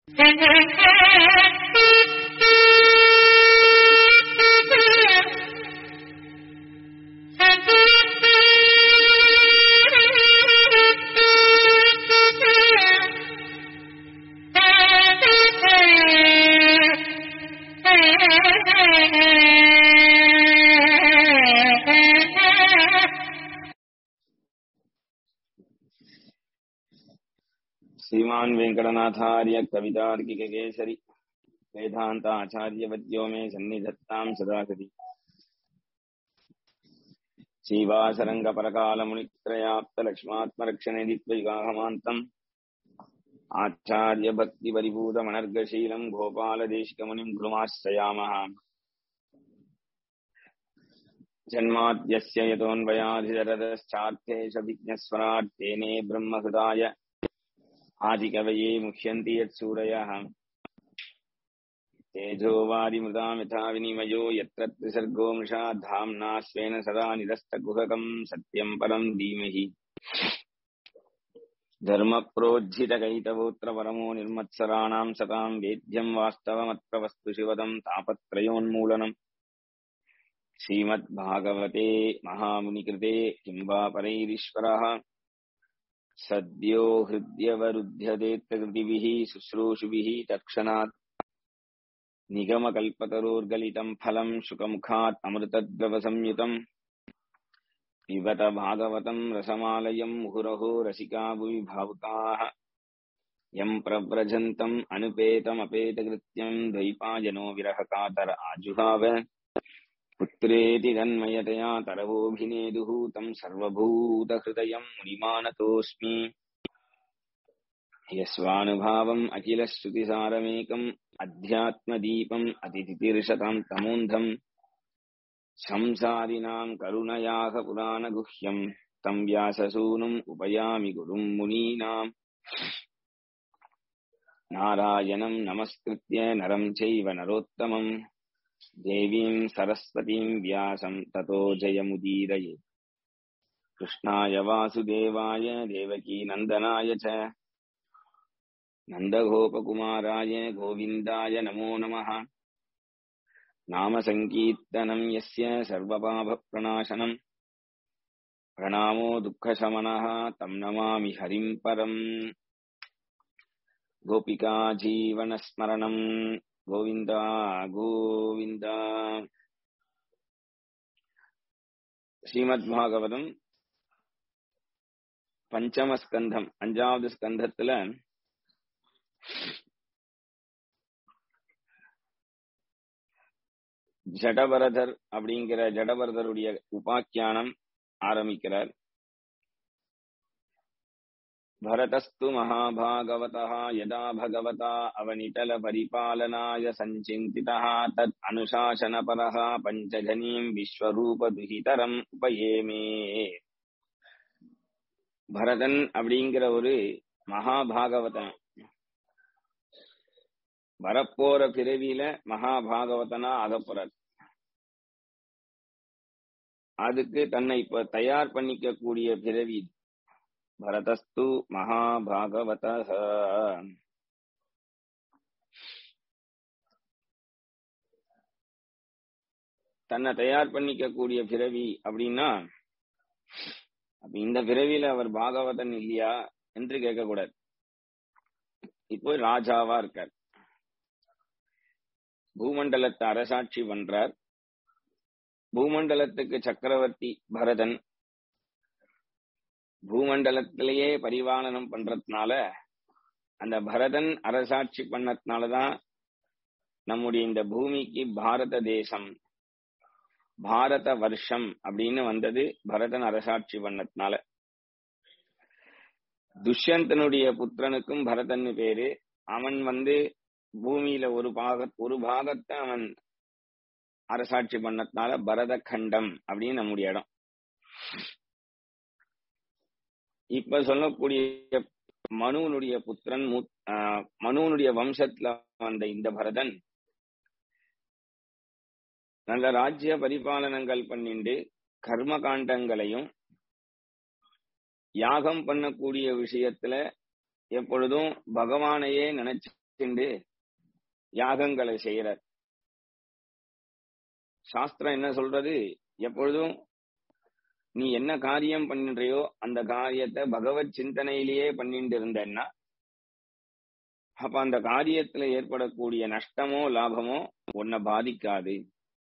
श्रीमान् वेङ्कटनाथार्य कवितार्किककेसरि वेदान्ताचार्यवद्यो मे सन्निधत्ताम् सदाकृति श्रीवासरङ्गपरकालमुनित्रयाप्तलक्ष्मात्मरक्षणेदित्वैकाहमान्तम् आचार्यभक्तिपरिभूतमनर्गशीलम् गोपालदेशिकमुनिम् गुरुमाश्रयामः जन्माद्यस्य यतोऽन्वयाधिरतश्चार्थेशभिज्ञस्वराट् तेने ब्रह्महृदाय आदिकवये मुह्यन्ति यत्सूरयः तेजोवारिमृताम् यथा विनिमयो यत्र त्रिसर्गो मृषा धाम्ना स्वेन सदा निरस्तगुहकम् सत्यम् परम् धीमहि धर्मप्रोज्झितकैतवोऽत्र निर्मत्सराणाम् सताम् वेद्यम् वास्तवमत्र वस्तु शिवदम् तापत्रयोन्मूलनम् श्रीमद्भागवते महामुनिकृते किम् वा परैरीश्वरः सद्यो हृद्यवरुध्यदेत्तकृतिभिः शुश्रूषुभिः तत्क्षणात् निगमकल्पतरोर्गलितम् फलम् शुकमुखात् अमृतद्रवसंयुतम् पिबत भागवतम् रसमालयम् मुहुरहो रसिका भुवि भावुकाः यम् प्रव्रजन्तम् अनुपेतमपेतकृत्यम् द्वैपायनो विरहकातर आजुहाव पुत्रेति तन्मयतया तरवोऽभिनेदुः तम् सर्वभूतहृदयम् मुनिमानतोऽस्मि यस्वानुभावम् अखिलश्रुतिसारमेकम् अध्यात्मदीपम् अतिथितीर्षताम् तमोन्धम् संसारिणाम् करुणयाः पुराणगुह्यम् तम् व्याससूनुम् उपयामि गुरुम् मुनीनाम् नारायणम् नमस्कृत्य नरम् चैव नरोत्तमम् देवीम् सरस्वतीम् व्यासम् ततो जयमुदीरये कृष्णाय वासुदेवाय देवकीनन्दनाय च नन्दगोपकुमाराय गोविन्दाय नमो नमः नामसङ्कीर्तनम् यस्य सर्वपापप्रणाशनम् प्रणामो दुःखशमनः तम् नमामि हरिम् परम् गोपिका जीवनस्मरणम् கோவிந்த கோவிந்த ஸ்ரீமத் பாகவதம் பஞ்சம ஸ்கந்தம் அஞ்சாவது ஸ்கந்தத்துல ஜடபரதர் அப்படிங்கிற ஜடபரதருடைய உபாக்கியானம் ஆரம்பிக்கிறார் भरतस्तु महाभागवतः यदा भगवता अवनिटलपरिपालनाय सञ्चिन्तितः तत् अनुशासनपरः पञ्चजनीम् விஸ்வரூபதுஹிதரம் உபயேமே பரதன் அப்படிங்கிற ஒரு மகாபாகவதன் வரப்போற பிறவியில மகாபாகவதனா ஆகப்போறார் அதுக்கு தன்னை இப்ப தயார் பண்ணிக்க கூடிய பிறவி भरतस्तु महाभागवतः தன்னை தயார் பண்ணிக்க கூடிய பிறவி அப்படின்னா அப்ப இந்த பிறவியில அவர் பாகவதன் இல்லையா என்று கேட்கக்கூடாது இப்போ ராஜாவா இருக்கார் பூமண்டலத்தை அரசாட்சி பண்றார் பூமண்டலத்துக்கு சக்கரவர்த்தி பரதன் பூமண்டலத்திலேயே பரிபாலனம் பண்றதுனால அந்த பரதன் அரசாட்சி பண்ணதுனாலதான் நம்முடைய இந்த பூமிக்கு பாரத தேசம் பாரத வருஷம் அப்படின்னு வந்தது பரதன் அரசாட்சி பண்ணதுனால துஷ்யந்தனுடைய புத்திரனுக்கும் பரதன் பேரு அவன் வந்து பூமியில ஒரு பாக ஒரு பாகத்தை அவன் அரசாட்சி பண்ணதுனால பரத கண்டம் அப்படின்னு நம்முடைய இடம் இப்ப சொல்லக்கூடிய மனுவனுடைய புத்திரன் மனுவனுடைய வம்சத்துல வந்த இந்த பரதன் நல்ல ராஜ்ய பரிபாலனங்கள் பண்ணிண்டு கர்ம காண்டங்களையும் யாகம் பண்ணக்கூடிய விஷயத்துல எப்பொழுதும் பகவானையே நினைச்சு நினைச்சுண்டு யாகங்களை செய்யறார் சாஸ்திரம் என்ன சொல்றது எப்பொழுதும் நீ என்ன காரியம் பண்றியோ அந்த காரியத்தை பகவத் சிந்தனையிலேயே பண்ணிட்டு இருந்தேன்னா அப்ப அந்த காரியத்துல ஏற்படக்கூடிய நஷ்டமோ லாபமோ உன்னை பாதிக்காது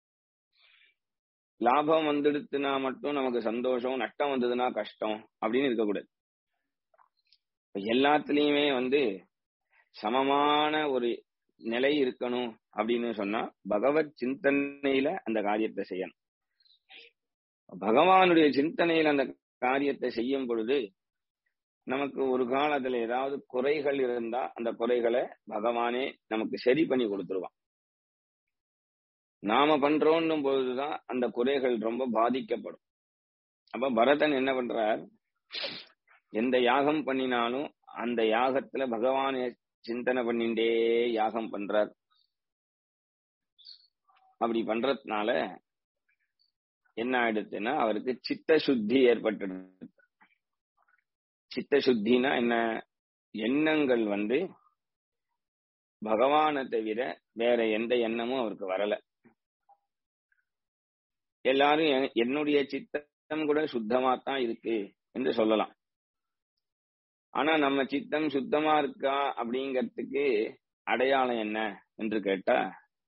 லாபம் வந்துடுத்துனா மட்டும் நமக்கு சந்தோஷம் நஷ்டம் வந்ததுன்னா கஷ்டம் அப்படின்னு இருக்கக்கூடாது எல்லாத்துலயுமே வந்து சமமான ஒரு நிலை இருக்கணும் அப்படின்னு சொன்னா பகவத் சிந்தனையில அந்த காரியத்தை செய்யணும் பகவானுடைய சிந்தனையில அந்த காரியத்தை செய்யும் பொழுது நமக்கு ஒரு காலத்துல ஏதாவது குறைகள் இருந்தா அந்த குறைகளை பகவானே நமக்கு சரி பண்ணி கொடுத்துருவான் நாம பண்றோன்னும் பொழுதுதான் அந்த குறைகள் ரொம்ப பாதிக்கப்படும் அப்ப பரதன் என்ன பண்றார் எந்த யாகம் பண்ணினாலும் அந்த யாகத்துல பகவானை சிந்தனை பண்ணிண்டே யாகம் பண்றார் அப்படி பண்றதுனால என்ன ஆயிடுச்சுன்னா அவருக்கு சித்த சுத்தி ஏற்பட்டுடுது சித்த சுத்தினா என்ன எண்ணங்கள் வந்து பகவானை தவிர வேற எந்த எண்ணமும் அவருக்கு வரல எல்லாரும் என்னுடைய சித்தம் கூட சுத்தமா தான் இருக்கு என்று சொல்லலாம் ஆனா நம்ம சித்தம் சுத்தமா இருக்கா அப்படிங்கறதுக்கு அடையாளம் என்ன என்று கேட்டா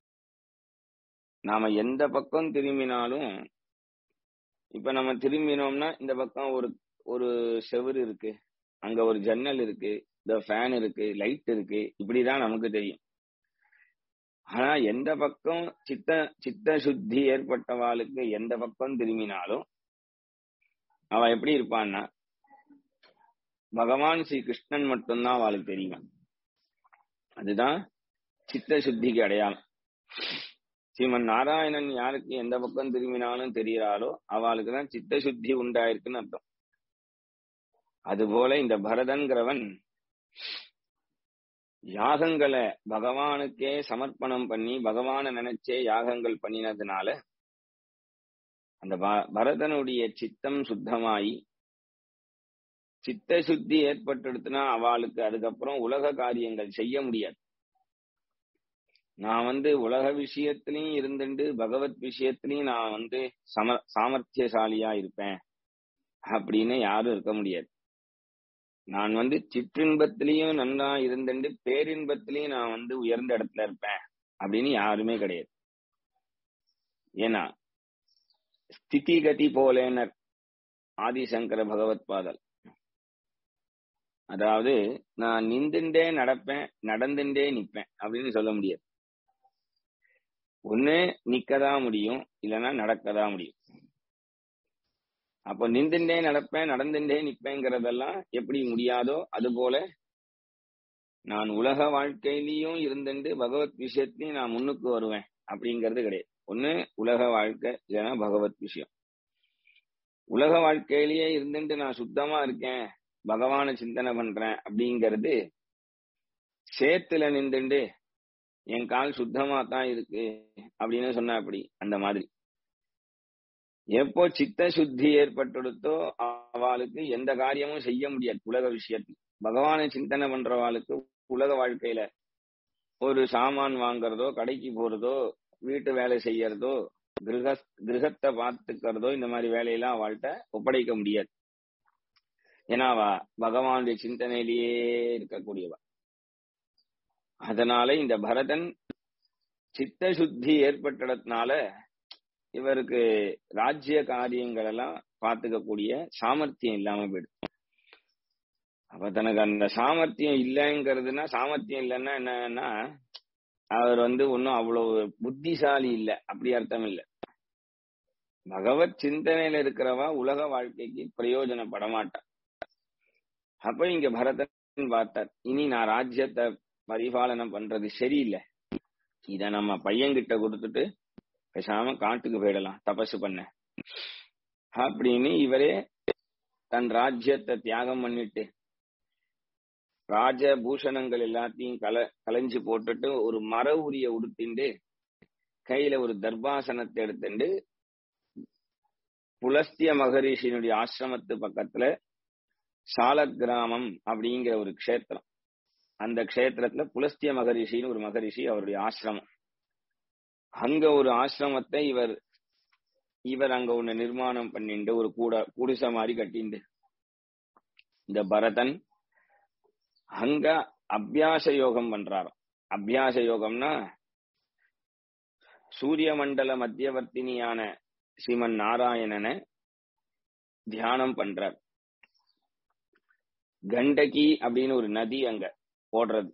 நாம எந்த பக்கம் திரும்பினாலும் இப்ப நம்ம திரும்பினோம்னா இந்த பக்கம் ஒரு ஒரு செவுரு இருக்கு அங்க ஒரு ஜன்னல் இருக்கு இந்த ஃபேன் இருக்கு லைட் இருக்கு இப்படிதான் நமக்கு தெரியும் ஆனா எந்த பக்கம் சித்த சித்த சுத்தி ஏற்பட்டவாளுக்கு எந்த பக்கம் திரும்பினாலும் அவ எப்படி இருப்பான்னா பகவான் ஸ்ரீ கிருஷ்ணன் மட்டும்தான் அவளுக்கு தெரியும் அதுதான் சித்த சுத்திக்கு அடையாளம் ஸ்ரீமன் நாராயணன் யாருக்கு எந்த பக்கம் திரும்பினாலும் தெரிகிறாளோ அவளுக்கு தான் சித்த சுத்தி உண்டாயிருக்குன்னு அர்த்தம் அதுபோல இந்த பரதன்கிறவன் யாகங்களை பகவானுக்கே சமர்ப்பணம் பண்ணி பகவான நினைச்சே யாகங்கள் பண்ணினதுனால அந்த பரதனுடைய சித்தம் சுத்தமாயி சித்த சுத்தி ஏற்பட்டுடுத்துனா அவளுக்கு அதுக்கப்புறம் உலக காரியங்கள் செய்ய முடியாது நான் வந்து உலக விஷயத்திலையும் இருந்துட்டு பகவத் விஷயத்திலையும் நான் வந்து சம சாமர்த்தியசாலியா இருப்பேன் அப்படின்னு யாரும் இருக்க முடியாது நான் வந்து சிற்றின்பத்திலையும் நன்னா இருந்துட்டு பேரின்பத்திலையும் நான் வந்து உயர்ந்த இடத்துல இருப்பேன் அப்படின்னு யாருமே கிடையாது ஏன்னா ஸ்திதி கதி போலேனர் ஆதிசங்கர பகவத் பாதல் அதாவது நான் நின்றுண்டே நடப்பேன் நடந்துட்டே நிப்பேன் அப்படின்னு சொல்ல முடியாது ஒண்ணு நிக்கதான் முடியும் இல்லைன்னா நடக்கதான் முடியும் அப்போ நின்றுண்டே நடப்பேன் நடந்துட்டே நிப்பேங்கிறதெல்லாம் எப்படி முடியாதோ அது போல நான் உலக வாழ்க்கையிலையும் இருந்துட்டு பகவத் விஷயத்திலையும் நான் முன்னுக்கு வருவேன் அப்படிங்கிறது கிடையாது ஒண்ணு உலக வாழ்க்கை இல்லைன்னா பகவத் விஷயம் உலக வாழ்க்கையிலேயே இருந்துட்டு நான் சுத்தமா இருக்கேன் பகவான சிந்தனை பண்றேன் அப்படிங்கிறது சேத்துல நின்றுண்டு என் கால் சுத்தமா தான் இருக்கு அப்படின்னு சொன்ன அப்படி அந்த மாதிரி எப்போ சித்த சுத்தி ஏற்பட்டுடுத்தோ அவளுக்கு எந்த காரியமும் செய்ய முடியாது உலக விஷயத்தில் பகவானை சிந்தனை பண்றவாளுக்கு உலக வாழ்க்கையில ஒரு சாமான் வாங்குறதோ கடைக்கு போறதோ வீட்டு வேலை செய்யறதோ கிரக கிரகத்தை பார்த்துக்கிறதோ இந்த மாதிரி வேலையெல்லாம் அவள்கிட்ட ஒப்படைக்க முடியாது ஏன்னா அவ பகவானுடைய சிந்தனையிலேயே இருக்கக்கூடியவ அதனால இந்த பரதன் சித்த சுத்தி ஏற்பட்டதுனால இவருக்கு ராஜ்ய காரியங்கள் எல்லாம் பார்த்துக்கக்கூடிய சாமர்த்தியம் இல்லாம போயிடுது அப்ப தனக்கு அந்த சாமர்த்தியம் இல்லைங்கிறதுனா சாமர்த்தியம் இல்லைன்னா என்னன்னா அவர் வந்து ஒன்னும் அவ்வளவு புத்திசாலி இல்லை அப்படி அர்த்தம் இல்லை பகவத் சிந்தனையில இருக்கிறவா உலக வாழ்க்கைக்கு பிரயோஜனப்பட மாட்டார் அப்ப இங்க பரதன் பார்த்தார் இனி நான் ராஜ்யத்தை பரிபாலனம் பண்றது சரியில்லை இத நம்ம பையன்கிட்ட கொடுத்துட்டு பேசாம காட்டுக்கு போயிடலாம் தபசு பண்ண அப்படின்னு இவரே தன் ராஜ்யத்தை தியாகம் பண்ணிட்டு ராஜ பூஷணங்கள் எல்லாத்தையும் கல கலைஞ்சு போட்டுட்டு ஒரு மர உரிய உடுத்திண்டு கையில ஒரு தர்பாசனத்தை எடுத்துட்டு புலஸ்திய மகரிஷியினுடைய ஆசிரமத்து பக்கத்துல சால கிராமம் அப்படிங்கிற ஒரு க்ஷேத்திரம் அந்த க்ஷேத்திரத்துல புலஸ்திய மகரிஷின்னு ஒரு மகரிஷி அவருடைய ஆசிரமம் அங்க ஒரு ஆசிரமத்தை இவர் இவர் அங்க ஒண்ணு நிர்மாணம் பண்ணிண்டு ஒரு கூட குடிசை மாதிரி கட்டிண்டு இந்த பரதன் அங்க அபியாச யோகம் பண்றாராம் அபியாச யோகம்னா சூரிய மண்டல மத்தியவர்த்தினியான ஸ்ரீமன் நாராயணனை தியானம் பண்றார் கண்டகி அப்படின்னு ஒரு நதி அங்க ஓடுறது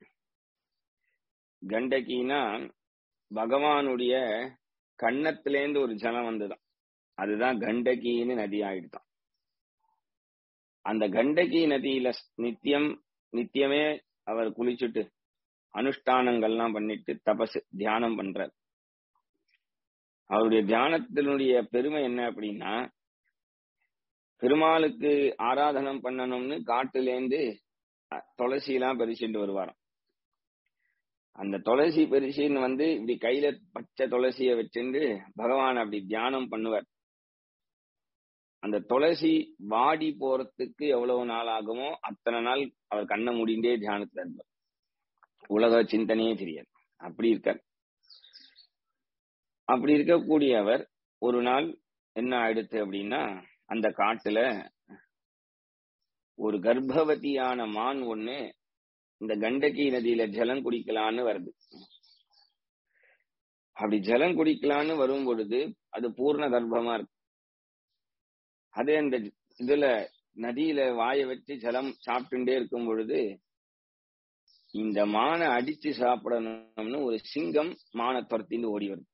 கண்டகினா பகவானுடைய கண்ணத்திலேந்து ஒரு ஜலம் வந்துதான் அதுதான் கண்டகின்னு நதி ஆயிடுதான் அந்த கண்டகி நதியில நித்தியம் நித்தியமே அவர் குளிச்சுட்டு அனுஷ்டானங்கள்லாம் பண்ணிட்டு தபசு தியானம் பண்றார் அவருடைய தியானத்தினுடைய பெருமை என்ன அப்படின்னா பெருமாளுக்கு ஆராதனம் பண்ணணும்னு காட்டுலேந்து துளசி எல்லாம் பறிச்சுட்டு வருவாராம் அந்த துளசி பரிசின்னு வந்து இப்படி கையில பச்சை துளசிய வச்சுட்டு பகவான் அப்படி தியானம் பண்ணுவார் அந்த துளசி வாடி போறதுக்கு எவ்வளவு நாள் ஆகுமோ அத்தனை நாள் அவர் கண்ணை முடிந்தே தியானத்துல இருப்பார் உலக சிந்தனையே தெரியாது அப்படி இருக்கார் அப்படி இருக்கக்கூடிய அவர் ஒரு நாள் என்ன ஆயிடுத்து அப்படின்னா அந்த காட்டுல ஒரு கர்ப்பவதியான மான் ஒண்ணு இந்த கண்டகி நதியில ஜலம் குடிக்கலான்னு வருது அப்படி ஜலம் குடிக்கலான்னு வரும் பொழுது அது பூர்ண கர்ப்பமா இருக்கு அதே அந்த இதுல நதியில வாய வச்சு ஜலம் சாப்பிட்டுட்டே இருக்கும் பொழுது இந்த மானை அடிச்சு சாப்பிடணும்னு ஒரு சிங்கம் மானை துரத்திந்து ஓடி வருது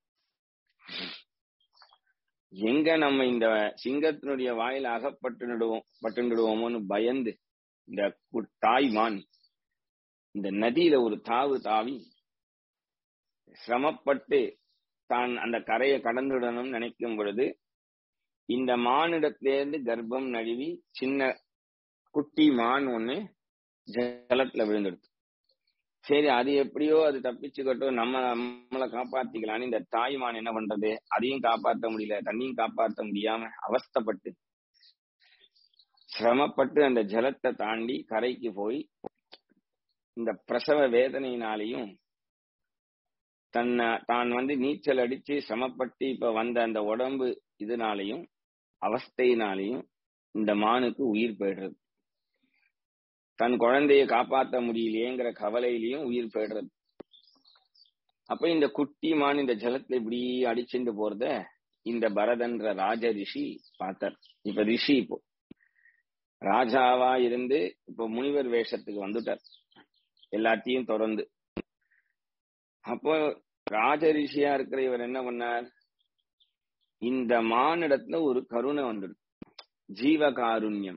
எங்க நம்ம இந்த சிங்கத்தினுடைய வாயில அகப்பட்டுடுவோம் பட்டுடுவோமோன்னு பயந்து இந்த தாய் மான் இந்த நதியில ஒரு தாவு தாவி சிரமப்பட்டு தான் அந்த கரையை கடந்துடணும்னு நினைக்கும் பொழுது இந்த மானிடத்திலேருந்து கர்ப்பம் நழுவி சின்ன குட்டி மான் ஒண்ணு ஜலத்துல விழுந்துடுது சரி அது எப்படியோ அது தப்பிச்சுக்கட்டும் நம்ம நம்மளை காப்பாத்திக்கலான்னு இந்த தாய்மான் என்ன பண்றது அதையும் காப்பாற்ற முடியல தண்ணியும் காப்பாற்ற முடியாம அவஸ்தப்பட்டு சிரமப்பட்டு அந்த ஜலத்தை தாண்டி கரைக்கு போய் இந்த பிரசவ வேதனையினாலையும் தன்னை தான் வந்து நீச்சல் அடிச்சு சிரமப்பட்டு இப்ப வந்த அந்த உடம்பு இதனாலையும் அவஸ்தையினாலையும் இந்த மானுக்கு உயிர் போயிடுறது தன் குழந்தைய காப்பாற்ற முடியலையேங்கிற கவலையிலையும் உயிர் போயிடுறது அப்ப இந்த குட்டி மான் இந்த ஜலத்துல இப்படி அடிச்சுட்டு போறத இந்த பரதன்ற ராஜ ரிஷி பார்த்தார் இப்ப ரிஷி இப்போ ராஜாவா இருந்து இப்போ முனிவர் வேஷத்துக்கு வந்துட்டார் எல்லாத்தையும் தொடர்ந்து அப்போ ராஜ ரிஷியா இருக்கிற இவர் என்ன பண்ணார் இந்த மானிடத்துல ஒரு கருணை வந்துடும் ஜீவகாருண்யம்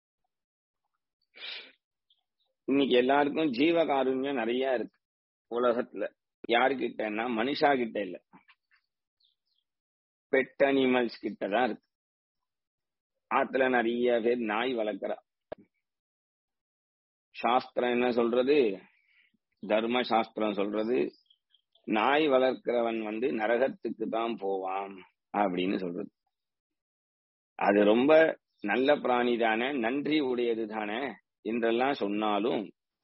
இன்னைக்கு எல்லாருக்கும் ஜீவகாருண்யம் நிறைய இருக்கு உலகத்துல யாருக்கிட்டன்னா மனுஷா கிட்ட இல்ல பெட் அனிமல்ஸ் கிட்ட தான் இருக்கு ஆத்துல நிறைய பேர் நாய் வளர்க்குறா சாஸ்திரம் என்ன சொல்றது தர்ம சாஸ்திரம் சொல்றது நாய் வளர்க்கிறவன் வந்து நரகத்துக்கு தான் போவான் அப்படின்னு சொல்றது அது ரொம்ப நல்ல பிராணி தானே நன்றி உடையது தானே என்றெல்லாம் சொன்னாலும்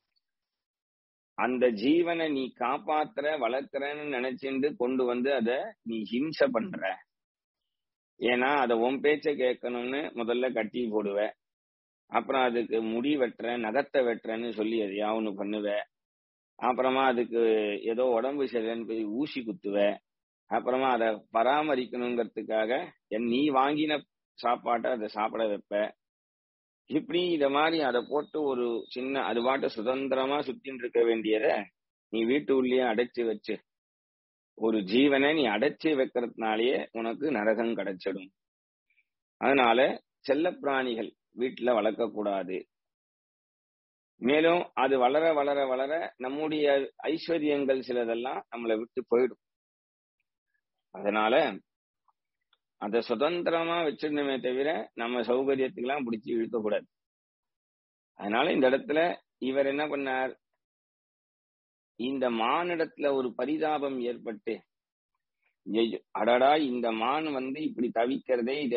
அந்த ஜீவனை நீ காப்பாத்துற வளர்க்கிறன்னு நினைச்சுட்டு கொண்டு வந்து அத நீ ஹிம்சை பண்ற ஏன்னா அத உன் பேச்ச கேட்கணும்னு முதல்ல கட்டி போடுவ அப்புறம் அதுக்கு முடி வெட்டுறேன் நகத்தை வெட்டுறேன்னு சொல்லி எதையா ஒண்ணு பண்ணுவ அப்புறமா அதுக்கு ஏதோ உடம்பு சரியில்லைன்னு போய் ஊசி குத்துவ அப்புறமா அதை பராமரிக்கணுங்கிறதுக்காக நீ வாங்கின சாப்பாட்டை அதை சாப்பிட வைப்ப இப்படி இத மாதிரி அதை போட்டு ஒரு சின்ன அது பாட்டு சுதந்திரமா சுத்தின்னு இருக்க வேண்டியத நீ வீட்டு உள்ளேயே அடைச்சு வச்சு ஒரு ஜீவனை நீ அடைச்சு வைக்கிறதுனாலயே உனக்கு நரகம் கிடைச்சிடும் அதனால செல்ல பிராணிகள் வீட்டுல வளர்க்க கூடாது மேலும் அது வளர வளர வளர நம்முடைய ஐஸ்வர்யங்கள் சிலதெல்லாம் நம்மளை விட்டு போயிடும் அதனால அதை சுதந்திரமா வச்சிருந்தோமே தவிர நம்ம சௌகரியத்துக்கெல்லாம் பிடிச்சி இழுக்கக்கூடாது அதனால இந்த இடத்துல இவர் என்ன பண்ணார் இந்த மானிடத்துல ஒரு பரிதாபம் ஏற்பட்டு அடடா இந்த மான் வந்து இப்படி தவிக்கிறதே இத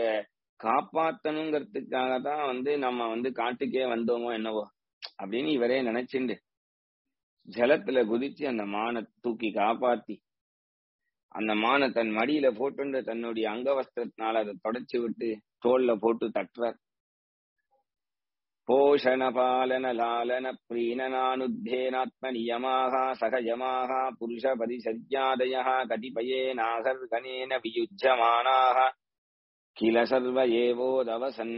காப்பாத்தணுங்கிறதுக்காக தான் வந்து நம்ம வந்து காட்டுக்கே வந்தோமோ என்னவோ அப்படின்னு இவரே நினைச்சுண்டு ஜலத்துல குதிச்சு அந்த மானை தூக்கி காப்பாத்தி அந்த மானை தன் மடியில போட்டு தன்னுடைய அங்கவஸ்திரத்தினால அதை தொடச்சு விட்டு தோல்ல போட்டு தட்டுறார் போஷண பாலன லாலன பிரீணனானுத்தேனாத்ம நியமாக சகஜமாக புருஷ பரிசத்யாதய கதிபயே நாகர் கணேன வியுஜ்யமானாக கில சர்வ ஏவோதவசன்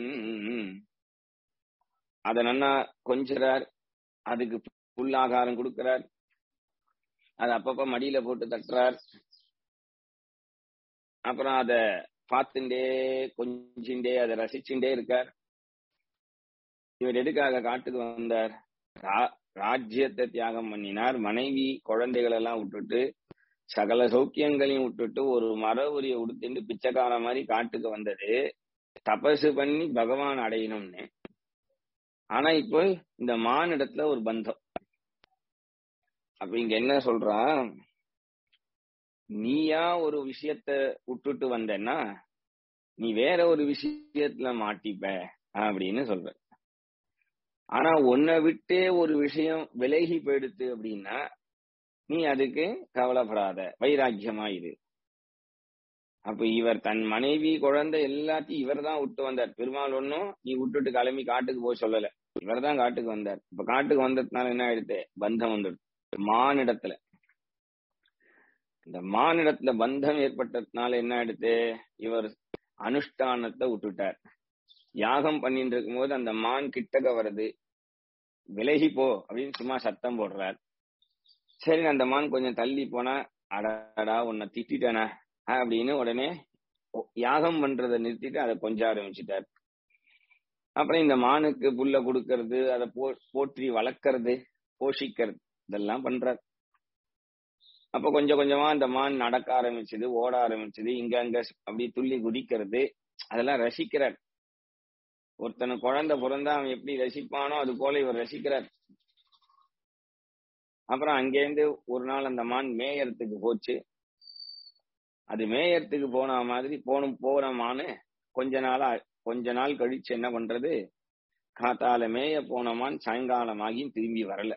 அத நன்னா கொஞ்சறார் அதுக்கு புல்லாகாரம் கொடுக்கிறார் அது அப்பப்ப மடியில போட்டு தட்டுறார் அப்புறம் அத பார்த்துட்டே கொஞ்சிண்டே அதை ரசிச்சுட்டே இருக்கார் இவர் எதுக்காக காட்டுக்கு வந்தார் ராஜ்யத்தை தியாகம் பண்ணினார் மனைவி குழந்தைகள் எல்லாம் விட்டுட்டு சகல சௌக்கியங்களையும் விட்டுட்டு ஒரு மர உரிய உடுத்திட்டு பிச்சைக்கார மாதிரி காட்டுக்கு வந்தது தபசு பண்ணி பகவான் அடையணும்னு ஆனா இப்போ இந்த மானிடத்துல ஒரு பந்தம் அப்ப இங்க என்ன சொல்றான் நீயா ஒரு விஷயத்த விட்டுட்டு வந்தேன்னா நீ வேற ஒரு விஷயத்துல மாட்டிப்ப அப்படின்னு சொல்ற ஆனா உன்னை விட்டே ஒரு விஷயம் விலகி போயிடுத்து அப்படின்னா நீ அதுக்கு கவலைப்படாத வைராக்கியமா இது அப்ப இவர் தன் மனைவி குழந்தை எல்லாத்தையும் இவர் தான் விட்டு வந்தார் பெருமாள் ஒன்னும் நீ விட்டுட்டு கிளம்பி காட்டுக்கு போய் சொல்லல இவர் தான் காட்டுக்கு வந்தார் இப்ப காட்டுக்கு வந்ததுனால என்ன ஆயிடுத்து பந்தம் வந்துடுது மானிடத்துல இந்த மானிடத்துல பந்தம் ஏற்பட்டதுனால என்ன ஆயிடுத்து இவர் அனுஷ்டானத்தை விட்டுட்டார் யாகம் பண்ணிட்டு இருக்கும் போது அந்த மான் கிட்டக்க வருது விலகி போ அப்படின்னு சும்மா சத்தம் போடுறார் சரி அந்த மான் கொஞ்சம் தள்ளி போனா அடடா உன்னை திட்டானா அப்படின்னு உடனே யாகம் பண்றதை நிறுத்திட்டு அதை கொஞ்ச ஆரம்பிச்சுட்டார் அப்புறம் இந்த மானுக்கு புல்ல கொடுக்கறது அதை போ போற்றி வளர்க்கறது போஷிக்கிறது இதெல்லாம் பண்றார் அப்ப கொஞ்சம் கொஞ்சமா அந்த மான் நடக்க ஆரம்பிச்சது ஓட ஆரம்பிச்சது இங்க அங்க அப்படி துள்ளி குதிக்கிறது அதெல்லாம் ரசிக்கிறார் ஒருத்தனை குழந்தை பிறந்தா அவன் எப்படி ரசிப்பானோ அது போல இவர் ரசிக்கிறார் அப்புறம் அங்கேருந்து ஒரு நாள் அந்த மான் மேயறதுக்கு போச்சு அது மேயறதுக்கு போன மாதிரி போன போன மானு கொஞ்ச நாளா கொஞ்ச நாள் கழிச்சு என்ன பண்றது காத்தால மேய போன மான் சாயங்காலமாகி திரும்பி வரல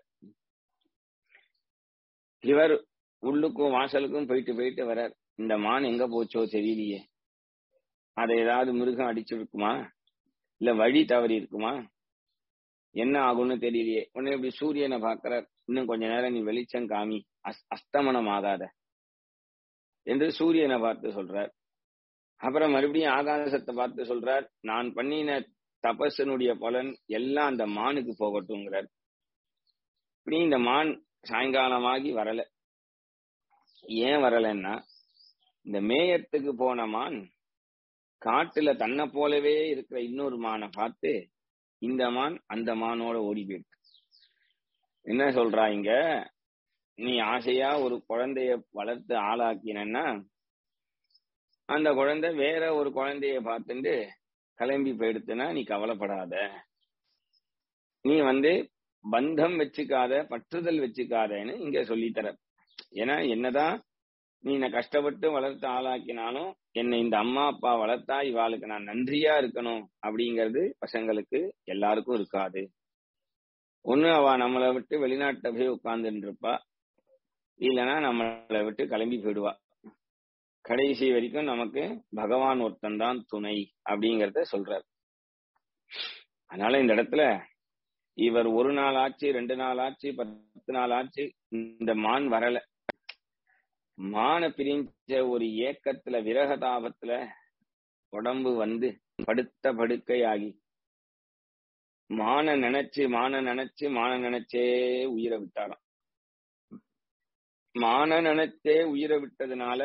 இவர் உள்ளுக்கும் வாசலுக்கும் போயிட்டு போயிட்டு வர்றார் இந்த மான் எங்க போச்சோ தெரியலையே அதை ஏதாவது மிருகம் அடிச்சிருக்குமா இல்ல வழி தவறி இருக்குமா என்ன ஆகும்னு தெரியலையே உடனே இப்படி சூரியனை பாக்குறார் இன்னும் கொஞ்ச நேரம் நீ வெளிச்சம் காமி அஸ்தமனம் ஆகாத என்று சூரியனை பார்த்து சொல்றார் அப்புறம் மறுபடியும் ஆகாசத்தை பார்த்து சொல்றார் நான் பண்ணின தபசனுடைய பலன் எல்லாம் அந்த மானுக்கு போகட்டும்ங்கிறார் இப்படி இந்த மான் சாயங்காலமாகி வரல ஏன் வரலன்னா இந்த மேயத்துக்கு போன மான் காட்டுல தன்னை போலவே இருக்கிற இன்னொரு மானை பார்த்து இந்த மான் அந்த மானோட ஓடி போயிருக்கு என்ன சொல்றா இங்க நீ ஆசையா ஒரு குழந்தைய வளர்த்து ஆளாக்கினா அந்த குழந்தை வேற ஒரு குழந்தைய பார்த்துட்டு கிளம்பி போயிடுத்துனா நீ கவலைப்படாத நீ வந்து பந்தம் வச்சுக்காத பற்றுதல் வச்சுக்காதன்னு இங்க சொல்லித்தர ஏன்னா என்னதான் நீ என்னை கஷ்டப்பட்டு வளர்த்து ஆளாக்கினாலும் என்னை இந்த அம்மா அப்பா வளர்த்தா இவாளுக்கு நான் நன்றியா இருக்கணும் அப்படிங்கிறது பசங்களுக்கு எல்லாருக்கும் இருக்காது ஒண்ணு அவ நம்மளை விட்டு வெளிநாட்டை போய் உட்கார்ந்துட்டு இருப்பா இல்லைன்னா நம்மளை விட்டு கிளம்பி போயிடுவா கடைசி வரைக்கும் நமக்கு பகவான் ஒருத்தன் தான் துணை அப்படிங்கறத சொல்றார் அதனால இந்த இடத்துல இவர் ஒரு நாள் ஆச்சு ரெண்டு நாள் ஆச்சு பத்து நாள் ஆச்சு இந்த மான் வரல மான பிரிஞ்ச ஒரு ஏக்கத்துல விரகதாபத்துல உடம்பு வந்து படுத்த படுக்கையாகி மான நினைச்சு மான நினைச்சு மான நினைச்சே உயிரை விட்டாராம் மான நினைச்சே உயிரை விட்டதுனால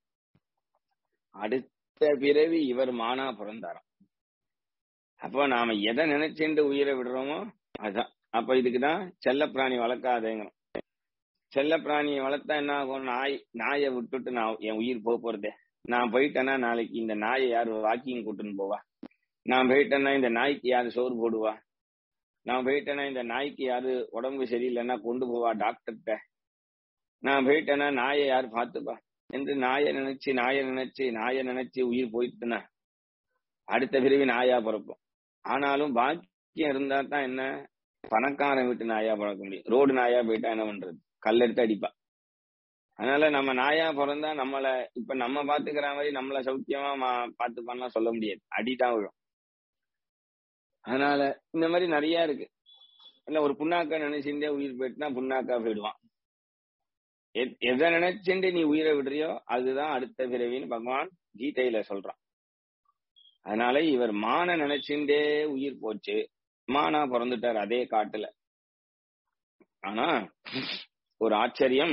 அடுத்த பிறவி இவர் மானா பிறந்தாராம் அப்போ நாம எதை நினைச்சுட்டு உயிரை விடுறோமோ அதுதான் அப்ப இதுக்குதான் செல்ல பிராணி வளர்க்காதேங்கிறோம் செல்ல பிராணியை வளர்த்தா என்ன ஆகும் நாய் நாயை விட்டுட்டு நான் என் உயிர் போக போறதே நான் போயிட்டேன்னா நாளைக்கு இந்த நாயை யாரு வாக்கிங் கூட்டுன்னு போவா நான் போயிட்டேன்னா இந்த நாய்க்கு யாரு சோறு போடுவா நான் போயிட்டேன்னா இந்த நாய்க்கு யாரு உடம்பு சரியில்லைன்னா கொண்டு போவா டாக்டர்கிட்ட நான் போயிட்டேன்னா நாயை யாரு பார்த்துப்பா என்று நாயை நினைச்சு நாயை நினைச்சு நாயை நினைச்சு உயிர் போயிட்டுனா அடுத்த பிறவி நாயா பிறப்போம் ஆனாலும் பாக்கியம் இருந்தா தான் என்ன பணக்காரன் வீட்டு நாயா பழக்க முடியும் ரோடு நாயா போயிட்டா என்ன பண்றது கல் எடுத்து அடிப்பா அதனால நம்ம நாயா பிறந்தா நம்மள இப்ப நம்ம பாத்துக்கிற மாதிரி நம்மள சௌக்கியமா மா- பாத்துப்பான்லாம் சொல்ல முடியாது அடிதான் விழும் அதனால இந்த மாதிரி நிறைய இருக்கு இல்ல ஒரு புண்ணாக்கா நினைச்சுட்டே உயிர் போயிட்டுனா புண்ணாக்கா போயிடுவான் எத்- எதை நினைச்சுட்டு நீ உயிரை விடுறியோ அதுதான் அடுத்த பிறவின்னு பகவான் கீதையில சொல்றான் அதனால இவர் மான நினைச்சுட்டே உயிர் போச்சு மானா பிறந்துட்டார் அதே காட்டுல ஆனா ஒரு ஆச்சரியம்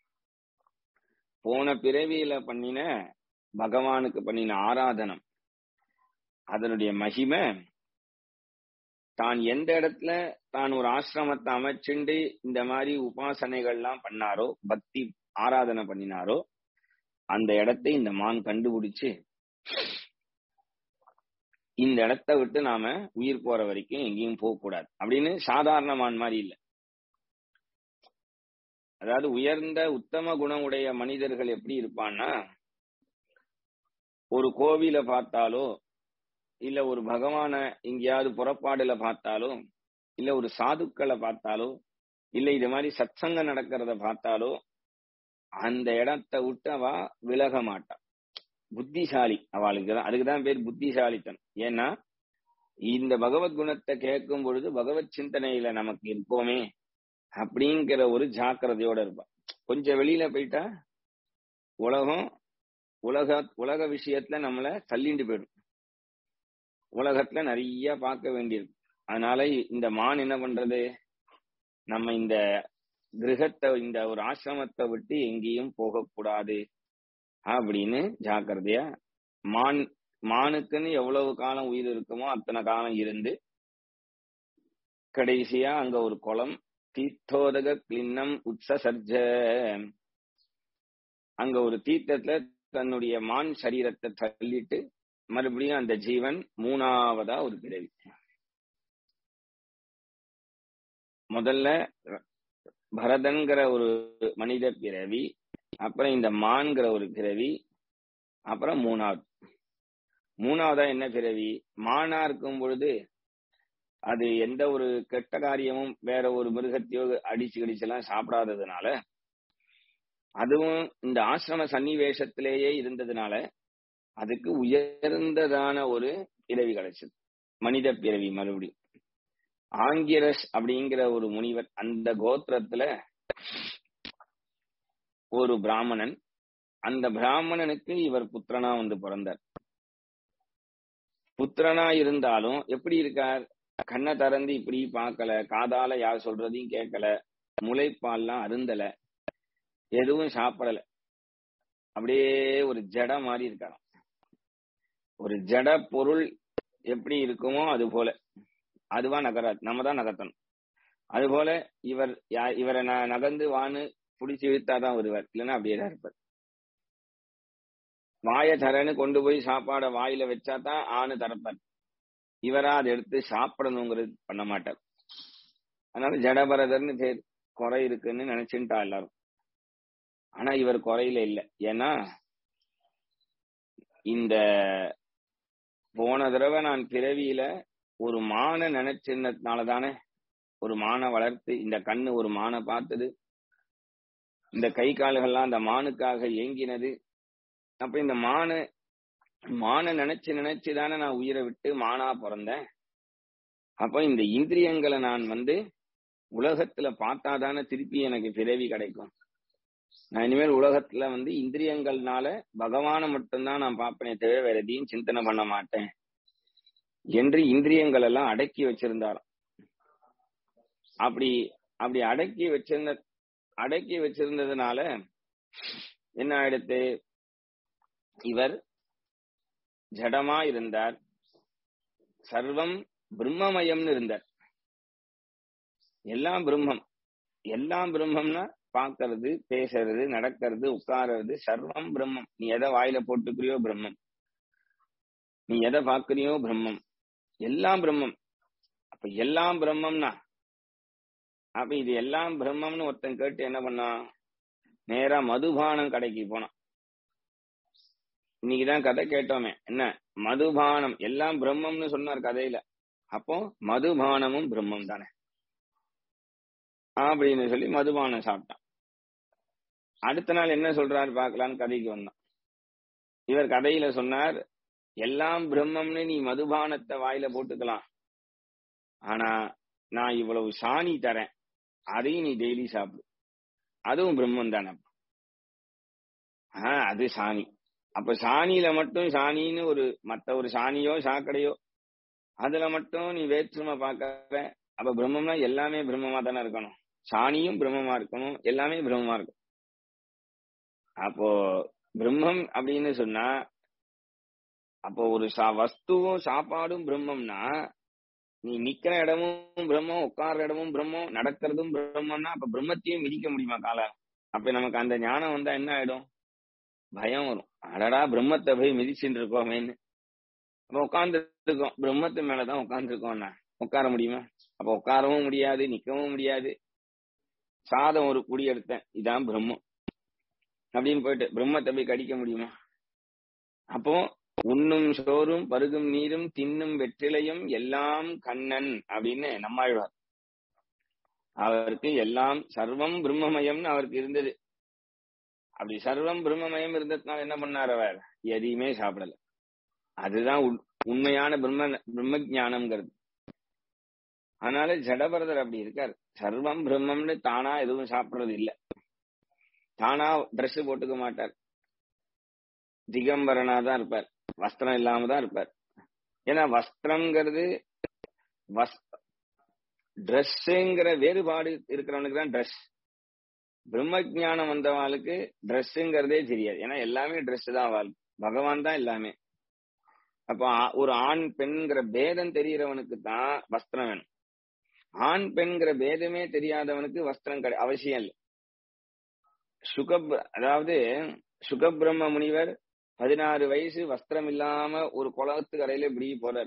போன பிறவியில பண்ணின பகவானுக்கு பண்ணின ஆராதனம் அதனுடைய மகிமை தான் எந்த இடத்துல தான் ஒரு ஆசிரமத்தை அமைச்சுண்டு இந்த மாதிரி உபாசனைகள்லாம் பண்ணாரோ பக்தி ஆராதனை பண்ணினாரோ அந்த இடத்தை இந்த மான் கண்டுபிடிச்சு இந்த இடத்த விட்டு நாம உயிர் போற வரைக்கும் எங்கேயும் போக கூடாது அப்படின்னு சாதாரண மான் மாதிரி இல்ல அதாவது உயர்ந்த உத்தம குணம் உடைய மனிதர்கள் எப்படி இருப்பான்னா ஒரு கோவில பார்த்தாலோ இல்ல ஒரு பகவான எங்கேயாவது புறப்பாடுல பார்த்தாலோ இல்ல ஒரு சாதுக்களை பார்த்தாலோ இல்ல இது மாதிரி சத்சங்கம் நடக்கிறத பார்த்தாலோ அந்த இடத்தை விட்டு அவ விலக மாட்டா புத்திசாலி அவளுக்கு தான் அதுக்கு தான் பேர் புத்திசாலித்தனம் ஏன்னா இந்த பகவத் குணத்தை கேட்கும் பொழுது பகவத் சிந்தனையில நமக்கு இருப்போமே அப்படிங்கிற ஒரு ஜாக்கிரதையோட இருப்பா கொஞ்சம் வெளியில போயிட்டா உலகம் உலக உலக விஷயத்துல நம்மள தள்ளிண்டு போயிடும் உலகத்துல நிறைய பார்க்க வேண்டியிருக்கு அதனால இந்த மான் என்ன பண்றது நம்ம இந்த கிரகத்தை இந்த ஒரு ஆசிரமத்தை விட்டு எங்கேயும் போகக்கூடாது அப்படின்னு ஜாக்கிரதையா மான் மானுக்குன்னு எவ்வளவு காலம் உயிர் இருக்குமோ அத்தனை காலம் இருந்து கடைசியா அங்க ஒரு குளம் தீர்த்தோதக கிளின்னம் உத்சசர்ஜ அங்க ஒரு தீர்த்தத்துல தன்னுடைய மான் சரீரத்தை தள்ளிட்டு மறுபடியும் அந்த ஜீவன் மூணாவதா ஒரு பிறவி முதல்ல பரதன்கிற ஒரு மனித பிறவி அப்புறம் இந்த மான்கிற ஒரு பிறவி அப்புறம் மூணாவது மூணாவதா என்ன பிறவி மானா இருக்கும் பொழுது அது எந்த ஒரு கெட்ட காரியமும் வேற ஒரு மிருகத்தையோ அடிச்சு கடிச்செல்லாம் சாப்பிடாததுனால அதுவும் இந்த ஆசிரம சன்னிவேஷத்திலேயே இருந்ததுனால அதுக்கு உயர்ந்ததான ஒரு பிறவி கிடைச்சது மனித பிறவி மறுபடியும் ஆங்கிரஸ் அப்படிங்கிற ஒரு முனிவர் அந்த கோத்திரத்துல ஒரு பிராமணன் அந்த பிராமணனுக்கு இவர் புத்திரனா வந்து பிறந்தார் புத்திரனா இருந்தாலும் எப்படி இருக்கார் கண்ணை திறந்து இப்படி பார்க்கல காதால யார் சொல்றதையும் கேட்கல முளைப்பால்லாம் அருந்தல எதுவும் சாப்பிடல அப்படியே ஒரு ஜட மாதிரி இருக்காராம் ஒரு ஜட பொருள் எப்படி இருக்குமோ அது போல அதுவா நகராது நம்ம தான் நகர்த்தணும் அது போல இவர் யா- இவரை ந- நகர்ந்து வான்னு புடிச்சு இழுத்தாதான் வருவார் இல்லைன்னா அப்படியே தான் இருப்பார் வாய தரன்னு கொண்டு போய் சாப்பாட வாயில வச்சாதான் ஆணு தரப்பார் இவரா அதை எடுத்து சாப்பிடணுங்கிறது பண்ண மாட்டார் அதனால ஜடபரதர்னு பேர் குறை இருக்குன்னு நினைச்சுட்டா எல்லாரும் ஆனா இவர் குறையில இல்ல ஏன்னா இந்த போன தடவை நான் பிறவியில ஒரு மான நினைச்சிருந்ததுனால தானே ஒரு மானை வளர்த்து இந்த கண்ணு ஒரு மானை பார்த்தது இந்த கை கால்கள்லாம் அந்த மானுக்காக ஏங்கினது அப்ப இந்த மானு மான நினைச்சு நினைச்சு தானே நான் உயிரை விட்டு மானா பிறந்தேன் அப்ப இந்த இந்திரியங்களை நான் வந்து உலகத்துல பார்த்தாதானே திருப்பி எனக்கு பிறவி கிடைக்கும் நான் இனிமேல் உலகத்துல வந்து இந்திரியங்கள்னால பகவானை மட்டும்தான் நான் பார்ப்பேனே தவிர வேற எதையும் சிந்தனை பண்ண மாட்டேன் என்று இந்திரியங்கள் எல்லாம் அடக்கி வச்சிருந்தாராம் அப்படி அப்படி அடக்கி வச்சிருந்த அடக்கி வச்சிருந்ததுனால என்ன ஆயிடுத்து இவர் ஜடமா இருந்தார் சர்வம் பிரம்மமயம்னு இருந்தார் எல்லாம் பிரம்மம் எல்லாம் பிரம்மம்னா பார்க்கறது பேசுறது நடக்கிறது உட்கார்றது சர்வம் பிரம்மம் நீ எதை வாயில போட்டுக்கிறியோ பிரம்மம் நீ எதை பார்க்கறியோ பிரம்மம் எல்லாம் பிரம்மம் அப்ப எல்லாம் பிரம்மம்னா அப்ப இது எல்லாம் பிரம்மம்னு ஒருத்தன் கேட்டு என்ன பண்ணான் நேரா மதுபானம் கடைக்கு போனான் இன்னைக்குதான் கதை கேட்டோமே என்ன மதுபானம் எல்லாம் பிரம்மம்னு சொன்னார் கதையில அப்போ மதுபானமும் பிரம்மம் தானே அப்படின்னு சொல்லி மதுபானம் சாப்பிட்டான் அடுத்த நாள் என்ன சொல்றாரு பார்க்கலான்னு கதைக்கு வந்தான் இவர் கதையில சொன்னார் எல்லாம் பிரம்மம்னு நீ மதுபானத்தை வாயில போட்டுக்கலாம் ஆனா நான் இவ்வளவு சாணி தரேன் அதையும் நீ டெய்லி சாப்பிடு அதுவும் பிரம்மம் தானே ஆஹ் அது சாணி அப்ப சாணியில மட்டும் சாணின்னு ஒரு மத்த ஒரு சாணியோ சாக்கடையோ அதுல மட்டும் நீ வேற்றுமை பார்க்கற அப்ப பிரம்மம்னா எல்லாமே பிரம்மமா தானே இருக்கணும் சாணியும் பிரம்மமா இருக்கணும் எல்லாமே பிரம்மமா இருக்கும் அப்போ பிரம்மம் அப்படின்னு சொன்னா அப்போ ஒரு சா வஸ்துவும் சாப்பாடும் பிரம்மம்னா நீ நிக்கிற இடமும் பிரம்மம் உட்கார்ற இடமும் பிரம்மம் நடக்கிறதும் பிரம்மம்னா அப்ப பிரம்மத்தையும் மிதிக்க முடியுமா கால அப்ப நமக்கு அந்த ஞானம் வந்தா என்ன ஆயிடும் பயம் வரும் அடடா பிரம்மத்தை போய் மிதிச்சுட்டு இருக்கோமேன்னு அப்ப உட்கார்ந்து இருக்கோம் பிரம்மத்து மேலதான் உட்கார்ந்து இருக்கோம்னா உட்கார முடியுமா அப்ப உட்காரவும் முடியாது நிக்கவும் முடியாது சாதம் ஒரு குடி எடுத்தேன் இதான் பிரம்மம் அப்படின்னு போயிட்டு பிரம்மத்தை போய் கடிக்க முடியுமா அப்போ உண்ணும் சோறும் பருகும் நீரும் தின்னும் வெற்றிலையும் எல்லாம் கண்ணன் அப்படின்னு நம்மாழ்வார் அவருக்கு எல்லாம் சர்வம் பிரம்மமயம்னு அவருக்கு இருந்தது அப்படி சர்வம் பிரம்மமயம் இருந்ததுனால என்ன பண்ணார் அவர் எதையுமே சாப்பிடல அதுதான் உண்மையான பிரம்ம பிரம்ம ஜானம்ங்கிறது அதனால ஜடபரதர் அப்படி இருக்கார் சர்வம் பிரம்மம்னு தானா எதுவும் சாப்பிடுறது இல்ல தானா ட்ரெஸ் போட்டுக்க மாட்டார் திகம்பரனா தான் இருப்பார் வஸ்திரம் இல்லாம தான் இருப்பார் ஏன்னா வஸ்திரம்ங்கிறது ட்ரெஸ்ஸுங்கிற வேறுபாடு இருக்கிறவனுக்கு தான் ட்ரெஸ் பிரம்ம ஜானம் வந்தவாளுக்கு ட்ரெஸ்ஸுங்கிறதே தெரியாது ஏன்னா எல்லாமே ட்ரெஸ் தான் வாழ் பகவான் தான் எல்லாமே அப்ப ஒரு ஆண் பெண்ங்கிற பேதம் தெரியறவனுக்கு தான் வஸ்திரம் வேணும் ஆண் பெண்கிற பேதமே தெரியாதவனுக்கு வஸ்திரம் கிடை அவசியம் இல்லை சுக அதாவது சுகபிரம்ம முனிவர் பதினாறு வயசு வஸ்திரம் இல்லாம ஒரு குளத்து கரையில இப்படி போறார்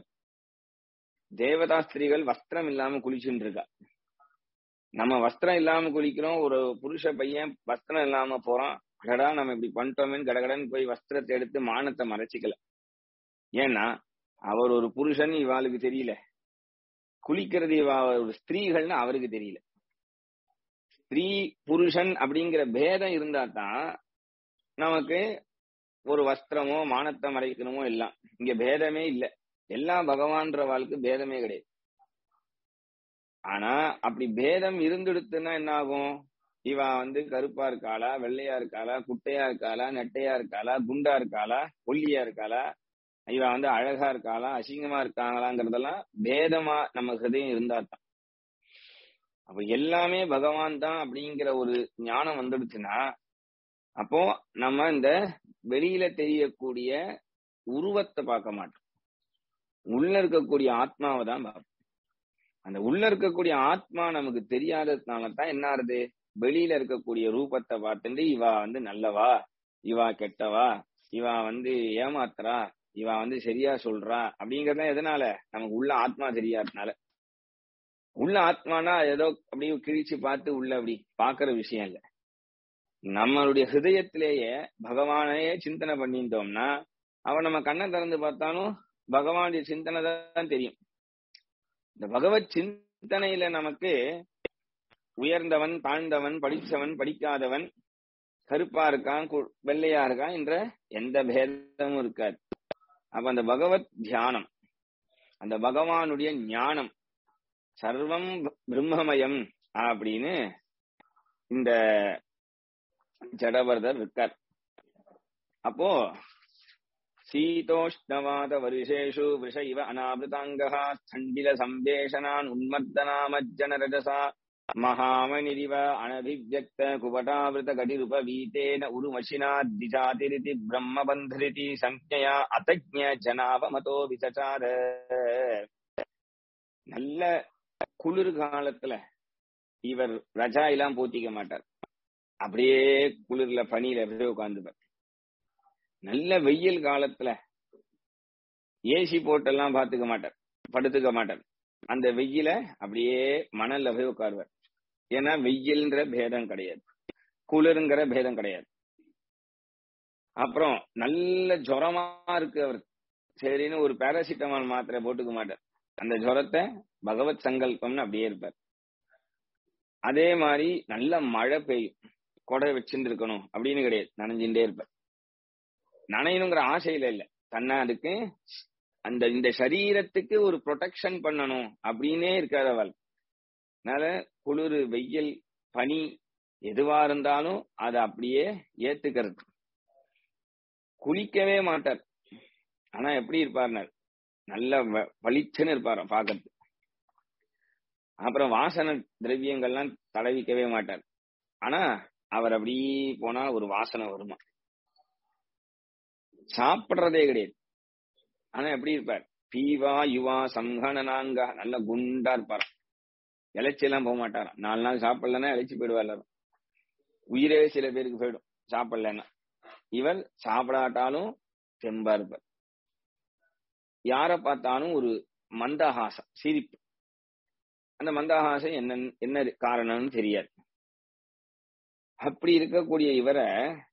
தேவதா ஸ்திரீகள் வஸ்திரம் இல்லாம குளிச்சுட்டு இருக்கா நம்ம வஸ்திரம் இல்லாம குளிக்கிறோம் ஒரு புருஷ பையன் வஸ்திரம் இல்லாம போறான் கடடா நம்ம இப்படி பண்ணிட்டோமேன்னு கடகடன்னு போய் வஸ்திரத்தை எடுத்து மானத்தை மறைச்சிக்கல ஏன்னா அவர் ஒரு புருஷன் இவாளுக்கு தெரியல குளிக்கிறது இவா ஒரு ஸ்திரீகள்னு அவருக்கு தெரியல ஸ்திரீ புருஷன் அப்படிங்கிற பேதம் இருந்தா தான் நமக்கு ஒரு வஸ்திரமோ மானத்தை மறைக்கணுமோ எல்லாம் இங்க பேதமே இல்ல எல்லாம் பகவான்ற வாழ்க்கை பேதமே கிடையாது ஆனா அப்படி பேதம் இருந்துடுத்துன்னா என்ன ஆகும் இவா வந்து கருப்பா இருக்காளா வெள்ளையா இருக்காளா குட்டையா இருக்காளா நெட்டையா இருக்காளா குண்டா இருக்காளா ஒல்லியா இருக்காளா இவ வந்து அழகா இருக்காளா அசிங்கமா இருக்காங்களாங்கிறதெல்லாம் பேதமா நம்ம ஹிருதயம் இருந்தா தான் அப்ப எல்லாமே பகவான் தான் அப்படிங்கிற ஒரு ஞானம் வந்துடுச்சுன்னா அப்போ நம்ம இந்த வெளியில தெரியக்கூடிய உருவத்தை பார்க்க மாட்டோம் உள்ள இருக்கக்கூடிய ஆத்மாவை தான் பார்ப்போம் அந்த உள்ள இருக்கக்கூடிய ஆத்மா நமக்கு தெரியாததுனால தான் என்ன ஆறுது வெளியில இருக்கக்கூடிய ரூபத்தை பார்த்துட்டு இவா வந்து நல்லவா இவா கெட்டவா இவா வந்து ஏமாத்துறா இவ வந்து சரியா சொல்றா அப்படிங்கறத எதனால நமக்கு உள்ள ஆத்மா தெரியாதனால உள்ள ஆத்மானா ஏதோ அப்படியே கிழிச்சு பார்த்து உள்ள அப்படி பாக்குற விஷயம் இல்ல நம்மளுடைய ஹிருதயத்திலேயே பகவானையே சிந்தனை பண்ணிட்டோம்னா அவன் நம்ம கண்ணை திறந்து பார்த்தாலும் பகவானுடைய சிந்தனை தான் தெரியும் இந்த பகவத் சிந்தனையில நமக்கு உயர்ந்தவன் தாழ்ந்தவன் படிச்சவன் படிக்காதவன் கருப்பா இருக்கான் வெள்ளையா இருக்கான் என்ற எந்த பேதமும் இருக்காது அப்ப அந்த பகவத் தியானம் அந்த பகவானுடைய ஞானம் சர்வம் பிரம்மமயம் அப்படின்னு இந்த ஜடவர்தர் இருக்கார் அப்போ சீதோஷ்ணவாத வருஷேஷு விஷ இவ அனாபிருதாங்கா ஸ்தண்டில சம்பேஷனான் உன்மர்தனாமஜ்ஜன ரஜசா மகாமணிரிவ அனபிவியக்த குபட்டாவிருத கடிருப வீத்தேன உருமஷினா திஜாதிரிதி பிரம்மபந்திரிதி சஞ்ஞயா அதஜ்ஞ ஜனாவமதோ விசச்சார நல்ல குளிர் காலத்துல இவர் ரஜா எல்லாம் போத்திக்க மாட்டார் அப்படியே குளிர்ல பனியில அப்படியே உட்கார்ந்துப்பார் நல்ல வெயில் காலத்துல ஏசி போட்டெல்லாம் பாத்துக்க மாட்டார் படுத்துக்க மாட்டார் அந்த வெயில அப்படியே மணல்ல போய் உட்காருவார் ஏன்னா வெயில்ன்ற பேதம் கிடையாது குளிருங்கிற பேதம் கிடையாது அப்புறம் நல்ல ஜுரமா இருக்கு அவர் சரின்னு ஒரு பேராசிட்டமால் மாத்திரை போட்டுக்க மாட்டார் அந்த ஜுரத்தை பகவத் சங்கல்பம்னு அப்படியே இருப்பார் அதே மாதிரி நல்ல மழை பெய்யும் கொடை வச்சுட்டு இருக்கணும் அப்படின்னு கிடையாது நனைஞ்சுட்டே இருப்பார் நனையணுங்கிற ஆசையில இல்ல தன்னை அதுக்கு அந்த இந்த சரீரத்துக்கு ஒரு ப்ரொடெக்ஷன் பண்ணணும் அப்படின்னே இருக்காது அவள் அதனால குளிர் வெயில் பனி எதுவா இருந்தாலும் அதை அப்படியே ஏத்துக்கிறது குளிக்கவே மாட்டார் ஆனா எப்படி இருப்பார்னார் நல்ல வ- பளிச்சுன்னு இருப்பார் பாக்கிறது அப்புறம் வாசன திரவியங்கள்லாம் தடவிக்கவே மாட்டார் ஆனா அவர் அப்படி போனா ஒரு வாசனை வருமா சாப்பிடுறதே கிடையாது ஆனா எப்படி இருப்பார் பீவா யுவா சம்ஹனனாங்க நல்ல குண்டா இருப்பார் இலைச்சி எல்லாம் போக மாட்டார் நாலு நாள் சாப்பிடலன்னா இழைச்சி போயிடுவார் எல்லாரும் உயிரே சில பேருக்கு போயிடும் சாப்பிடலன்னா இவர் சாப்பிடாட்டாலும் தெம்பா இருப்பார் யார பார்த்தாலும் ஒரு மந்தஹாசம் சிரிப்பு அந்த மந்தஹாசம் என்ன என்ன காரணம்னு தெரியாது அப்படி இருக்கக்கூடிய இவரை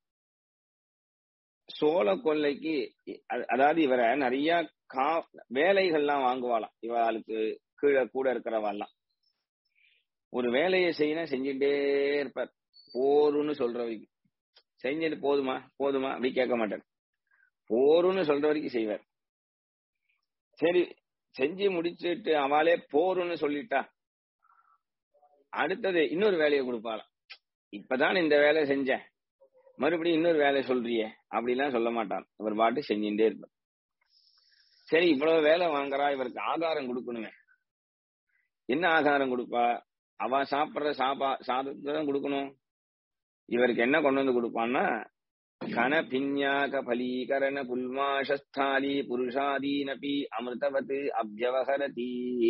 சோழ கொல்லைக்கு அ- அதாவது இவரை நிறைய கா வேலைகள்லாம் வாங்குவாளாம் இவளுக்கு கீழே கூட இருக்கிறவாள்லாம் ஒரு வேலையை செய்யணும் செஞ்சுட்டே இருப்பார் போருன்னு சொல்ற வரைக்கும் செஞ்சுட்டு போதுமா போதுமா அப்படி கேட்க மாட்டார் போருன்னு சொல்ற வரைக்கும் செய்வார் சரி செஞ்சு முடிச்சிட்டு அவளே போருன்னு சொல்லிட்டா அடுத்தது இன்னொரு வேலையை கொடுப்பாளாம் இப்பதான் இந்த வேலை செஞ்சேன் மறுபடியும் இன்னொரு வேலை சொல்றியே அப்படிலாம் சொல்ல மாட்டான் இவர் பாட்டு செஞ்சுட்டே இருப்பார் சரி இவ்வளவு வேலை வாங்குறா இவருக்கு ஆகாரம் கொடுக்கணுமே என்ன ஆகாரம் கொடுப்பா அவ சாப்பிடுற சாப்பா சாதத்தை தான் கொடுக்கணும் இவருக்கு என்ன கொண்டு வந்து கொடுப்பான்னா கன பின்யாக பலீகரண புல்மாஷஸ்தாலி புருஷாதீனபி அமிர்தவத் அபியவஹரதி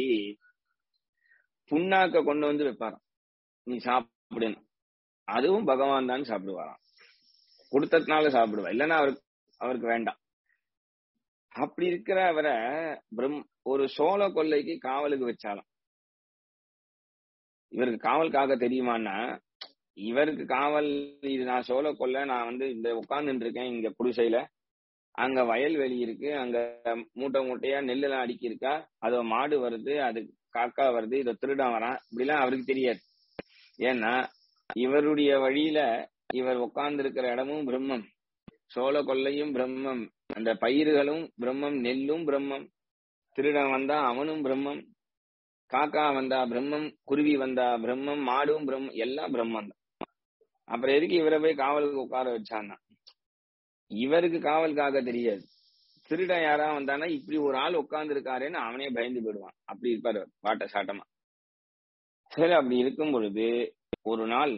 புண்ணாக்க கொண்டு வந்து வைப்பாராம் நீ சாப்பிடுன்னு அதுவும் பகவான் தான் சாப்பிடுவாராம் கொடுத்ததுனால சாப்பிடுவா இல்லைன்னா அவருக்கு அவருக்கு வேண்டாம் அப்படி இருக்கிற அவரை பிரம் ஒரு சோழ கொல்லைக்கு காவலுக்கு வச்சாலாம் இவருக்கு காவல் காக்க தெரியுமான்னா இவருக்கு காவல் இது நான் சோழ கொல்லை நான் வந்து இந்த உட்கார்ந்துட்டு இருக்கேன் இங்க குடிசையில அங்க வயல்வெளி இருக்கு அங்க மூட்டை மூட்டையா நெல்லெல்லாம் அடுக்கி இருக்கா அதோ மாடு வருது அது காக்கா வருது இதை திருடன் வரான் இப்படிலாம் அவருக்கு தெரியாது ஏன்னா இவருடைய வழியில இவர் உட்கார்ந்து இருக்கிற இடமும் பிரம்மம் சோழ கொல்லையும் பிரம்மம் அந்த பயிர்களும் பிரம்மம் நெல்லும் பிரம்மம் திருடன் வந்தா அவனும் பிரம்மம் காக்கா வந்தா பிரம்மம் குருவி வந்தா பிரம்மம் மாடும் பிரம்மம் எல்லாம் பிரம்மம் தான் அப்புறம் எதுக்கு இவரை போய் காவலுக்கு உட்கார வச்சான்னா இவருக்கு காவல் காக்க தெரியாது திருடன் யாரா வந்தானா இப்படி ஒரு ஆள் உட்கார்ந்து இருக்காருன்னு அவனே பயந்து போயிடுவான் அப்படி இருப்பாரு அவர், வாட்ட சாட்டமா சரி அப்படி இருக்கும் பொழுது ஒரு நாள்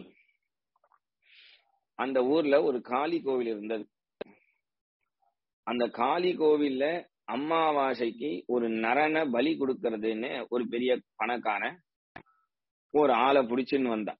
அந்த ஊர்ல ஒரு காளி கோவில் இருந்தது அந்த காளி கோவில்ல அமாவாசைக்கு ஒரு நரனை பலி கொடுக்கறதுன்னு ஒரு பெரிய பணக்காரன் ஒரு ஆளை புடிச்சுன்னு வந்தான்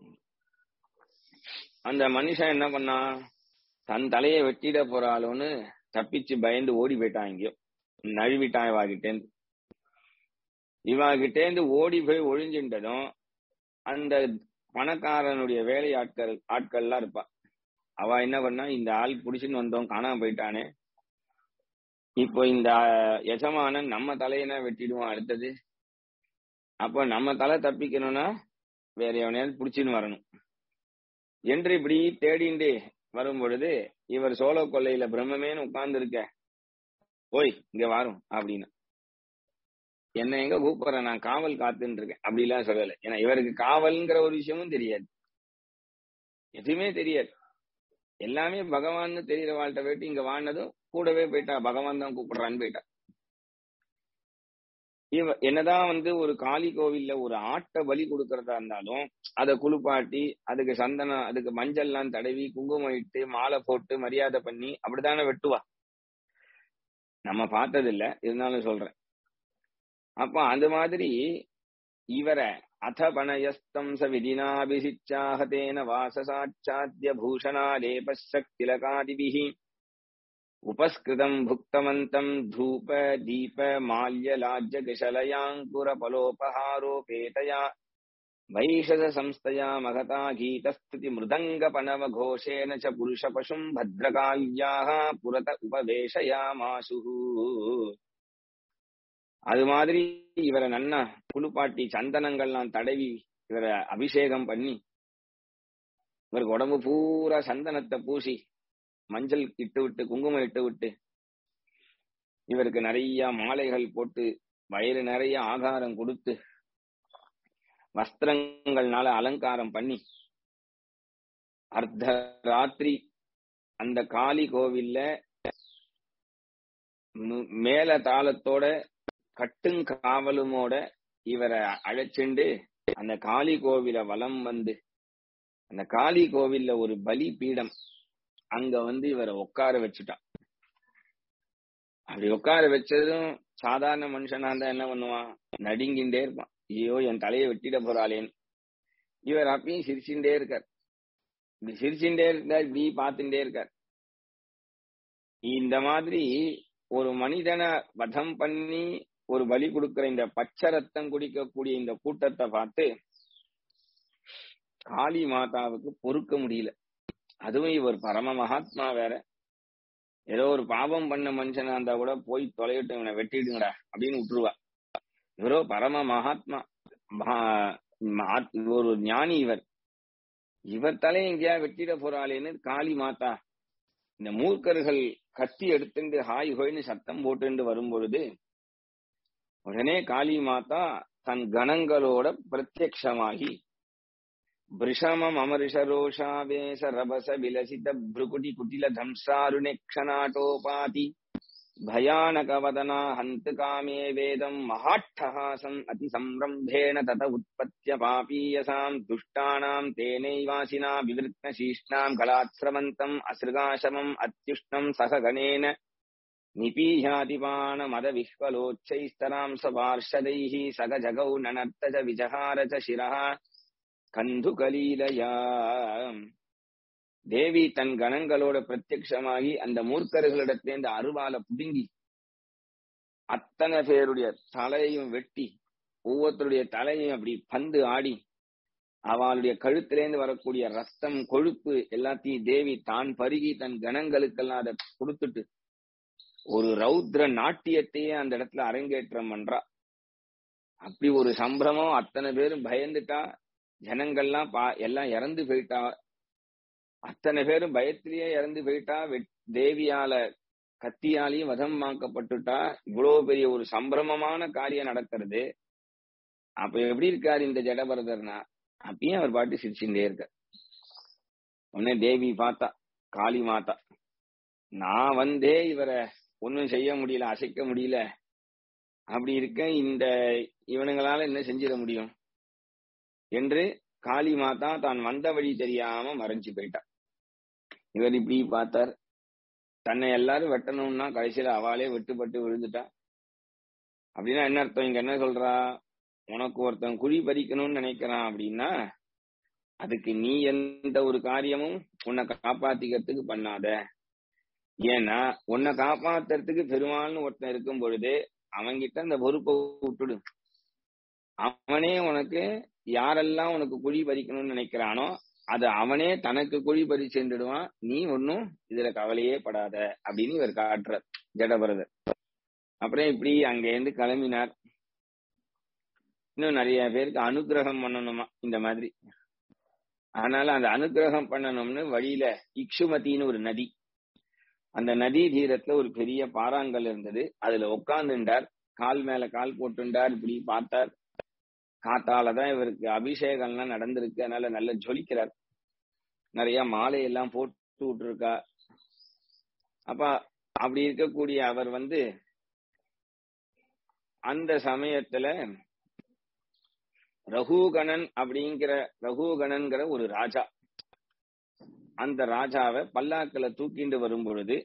அந்த மனுஷன் என்ன பண்ணான் தன் தலையை வெட்டிட போறாளோன்னு தப்பிச்சு பயந்து ஓடி போயிட்டான் எங்கேயோ நழுவிட்டான் இவாகிட்டேந்து இவாகிட்டேந்து ஓடி போய் ஒழிஞ்சின்றதும் அந்த பணக்காரனுடைய வேலை ஆட்கள் ஆட்கள்லாம் இருப்பா அவ என்ன பண்ணா இந்த ஆள் புடிச்சுன்னு வந்தோம் காணாம போயிட்டானே இப்போ இந்த எஜமானன் நம்ம தலையனா வெட்டிடுவான் அடுத்தது அப்போ நம்ம தலை தப்பிக்கணும்னா வேற எவனையாவது புடிச்சுன்னு வரணும் என்று இப்படி தேடிண்டு வரும் பொழுது இவர் சோழ கொல்லையில பிரம்மமேன்னு உட்கார்ந்து இருக்க போய் இங்க வரும் அப்படின்னு என்ன எங்க கூப்பிடுற நான் காவல் காத்துன்னு இருக்கேன் அப்படிலாம் சொல்லல ஏன்னா இவருக்கு காவல்ங்கிற ஒரு விஷயமும் தெரியாது எதுவுமே தெரியாது எல்லாமே பகவான்னு தெரியற வாழ்கிட்ட போயிட்டு இங்க வாழ்னதும் கூடவே போயிட்டா பகவான் தான் கூப்பிடுறான்னு போயிட்டா இவ என்னதான் வந்து ஒரு காளி கோவில்ல ஒரு ஆட்டை பலி கொடுக்கறதா இருந்தாலும் அதை குளிப்பாட்டி அதுக்கு சந்தனம் அதுக்கு மஞ்சள்லாம் தடவி குங்குமம் இட்டு மாலை போட்டு மரியாதை பண்ணி அப்படித்தானே வெட்டுவா நம்ம பார்த்தது இல்ல இருந்தாலும் சொல்றேன் அப்ப அந்த மாதிரி இவரை அத பணயஸ்தம் ச விதினாபிசிச்சாஹதேன வாசசாச்சாத்திய பூஷணாலேபசக்திலகாதிபிஹி உபஸ்கிருதம் புக்தமந்தம் தூப தீப மால்ய லாஜ்ய கிஷலயாங்குர பலோபஹாரோபேதயா வைஷச சம்ஸ்தயா மகதா கீதஸ்துதி மிருதங்க பனவ கோஷேன ச புருஷ பசும் பத்ரகால்யாக புரத உபவேஷயாமாசு அது மாதிரி இவரை நன்னா குளிப்பாட்டி சந்தனங்கள்லாம் தடவி இவரை அபிஷேகம் பண்ணி இவருக்கு உடம்பு பூரா சந்தனத்தை பூசி மஞ்சள் இட்டு விட்டு குங்குமம் இட்டு விட்டு இவருக்கு நிறைய மாலைகள் போட்டு வயிறு நிறைய ஆகாரம் கொடுத்து வஸ்திரங்கள்னால அலங்காரம் பண்ணி அர்த்த ராத்திரி அந்த காளி கோவில்ல மு- மேல தாளத்தோட கட்டும் காவலுமோட இவரை அழைச்சிண்டு அந்த காளி கோவில வலம் வந்து அந்த காளி கோவில்ல ஒரு பலி பீடம் அங்க வந்து இவரை உட்கார வச்சுட்டான் அப்படி உட்கார வச்சதும் சாதாரண மனுஷனா இருந்தா என்ன பண்ணுவான் நடுங்கிண்டே இருப்பான் ஐயோ என் தலையை வெட்டிட போறாளேன்னு இவர் அப்பயும் சிரிச்சுட்டே இருக்கார் இப்படி சிரிச்சுட்டே இருக்கார் இப்படி பார்த்துட்டே இருக்கார் இந்த மாதிரி ஒரு மனிதனை வதம் பண்ணி ஒரு பலி கொடுக்கிற இந்த பச்சை ரத்தம் குடிக்கக்கூடிய இந்த கூட்டத்தை பார்த்து காளி மாதாவுக்கு பொறுக்க முடியல அதுவும் இவர் பரம மகாத்மா வேற ஏதோ ஒரு பாவம் பண்ண மனுஷனா இருந்தா கூட போய் தொலைவிட்டு இவனை வெட்டிடுங்கடா அப்படின்னு விட்டுருவா இவரோ பரம மகாத்மா மகா- மகா- ஒரு ஞானி இவர் இவர் தலையை எங்கேயா வெட்டிட போறாளேன்னு காளி மாதா இந்த மூர்க்கர்கள் கத்தி எடுத்துட்டு ஹாய் ஹோய்னு சத்தம் போட்டுண்டு வரும் பொழுது உடனே காளி மாதா தன் கணங்களோட பிரத்யக்ஷமாகி பிருஷமம் அமரிஷரோஷாவேச ரபச விலசித பிருகுடி குட்டில தம்சாருணேக்ஷநாட்டோபாதி भयानकवदना हन्त कामे वेदम् महाट्टहासम् अतिसम्रम्भेण तत उत्पत्य पापीयसाम् दुष्टानाम् तेनैवासिना विवृत्तशीष्णाम् गलात्स्रवन्तम् असृगाशमम् अत्युष्णम् सह गणेन निपीह्यातिपाणमदविह्वलोच्चैस्तराम् स्वपार्षदैः सगजगौ ननर्त च विजहार च शिरः கந்துகலீலையா தேவி தன் கணங்களோட பிரத்யக்ஷமாகி அந்த மூர்க்கர்களிடத்திலேருந்து அருவால புடுங்கி அத்தனை பேருடைய தலையையும் வெட்டி ஒவ்வொருத்தருடைய தலையும் அப்படி பந்து ஆடி அவளுடைய கழுத்திலேருந்து வரக்கூடிய ரத்தம் கொழுப்பு எல்லாத்தையும் தேவி தான் பருகி தன் கணங்களுக்கெல்லாம் அதை கொடுத்துட்டு ஒரு ரௌத்ர நாட்டியத்தையே அந்த இடத்துல அரங்கேற்றம் பண்றா அப்படி ஒரு சம்பிரமம் அத்தனை பேரும் பயந்துட்டா ஜனங்கள்லாம் பா எல்லாம் இறந்து போயிட்டா அத்தனை பேரும் பயத்திலேயே இறந்து போயிட்டா வெட்- தேவியால கத்தியாலையும் வதம் வாக்கப்பட்டுட்டா இவ்வளவு பெரிய ஒரு சம்பிரமமான காரியம் நடக்கிறது அப்ப எப்படி இருக்காரு இந்த ஜடபரதர்னா அப்பயும் அவர் பாட்டு சிரிச்சுட்டே இருக்கார் உடனே தேவி பார்த்தா காளி மாதா நான் வந்தே இவரை ஒண்ணும் செய்ய முடியல அசைக்க முடியல அப்படி இருக்க இந்த இவனுங்களால என்ன செஞ்சிட முடியும் என்று காளி மாதா தான் வந்த வழி தெரியாம மறைஞ்சு போயிட்டா இவர் இப்படி பார்த்தார் தன்னை எல்லாரும் வெட்டணும்னா கடைசியில அவளே வெட்டுப்பட்டு விழுந்துட்டா அப்படின்னா என்ன அர்த்தம் இங்க என்ன சொல்றா உனக்கு ஒருத்தன் குழி பறிக்கணும்னு நினைக்கிறான் அப்படின்னா அதுக்கு நீ எந்த ஒரு காரியமும் உன்னை காப்பாத்திக்கிறதுக்கு பண்ணாத ஏன்னா உன்னை காப்பாத்துறதுக்கு பெருமாள்னு ஒருத்தன் இருக்கும் பொழுது அவன்கிட்ட அந்த பொறுப்பை விட்டுடு அவனே உனக்கு யாரெல்லாம் உனக்கு குழி பறிக்கணும்னு நினைக்கிறானோ அது அவனே தனக்கு குழி பறிச்சு சென்றுடுவான் நீ ஒன்னும் இதுல கவலையே படாத அப்படின்னு இவர் காட்டுறார் ஜடபரதர் அப்புறம் இப்படி அங்கேருந்து கிளம்பினார் இன்னும் நிறைய பேருக்கு அனுகிரகம் பண்ணணுமா இந்த மாதிரி அதனால அந்த அனுகிரகம் பண்ணணும்னு வழியில இக்ஷுமதின்னு ஒரு நதி அந்த நதி தீரத்துல ஒரு பெரிய பாறாங்கல் இருந்தது அதுல உட்கார்ந்துட்டார் கால் மேல கால் போட்டுண்டார் இப்படி பார்த்தார் காத்தாலதான் இவருக்கு அபிஷேகம்லாம் நடந்திருக்கு அதனால நல்ல ஜொலிக்கிறார் நிறைய மாலை எல்லாம் போட்டு விட்டுருக்கா அப்ப அப்படி இருக்கக்கூடிய அவர் வந்து அந்த சமயத்துல ரகுகணன் அப்படிங்கிற ரகுகணன்கிற ஒரு ராஜா அந்த ராஜாவை பல்லாக்குல தூக்கிண்டு வரும் பொழுது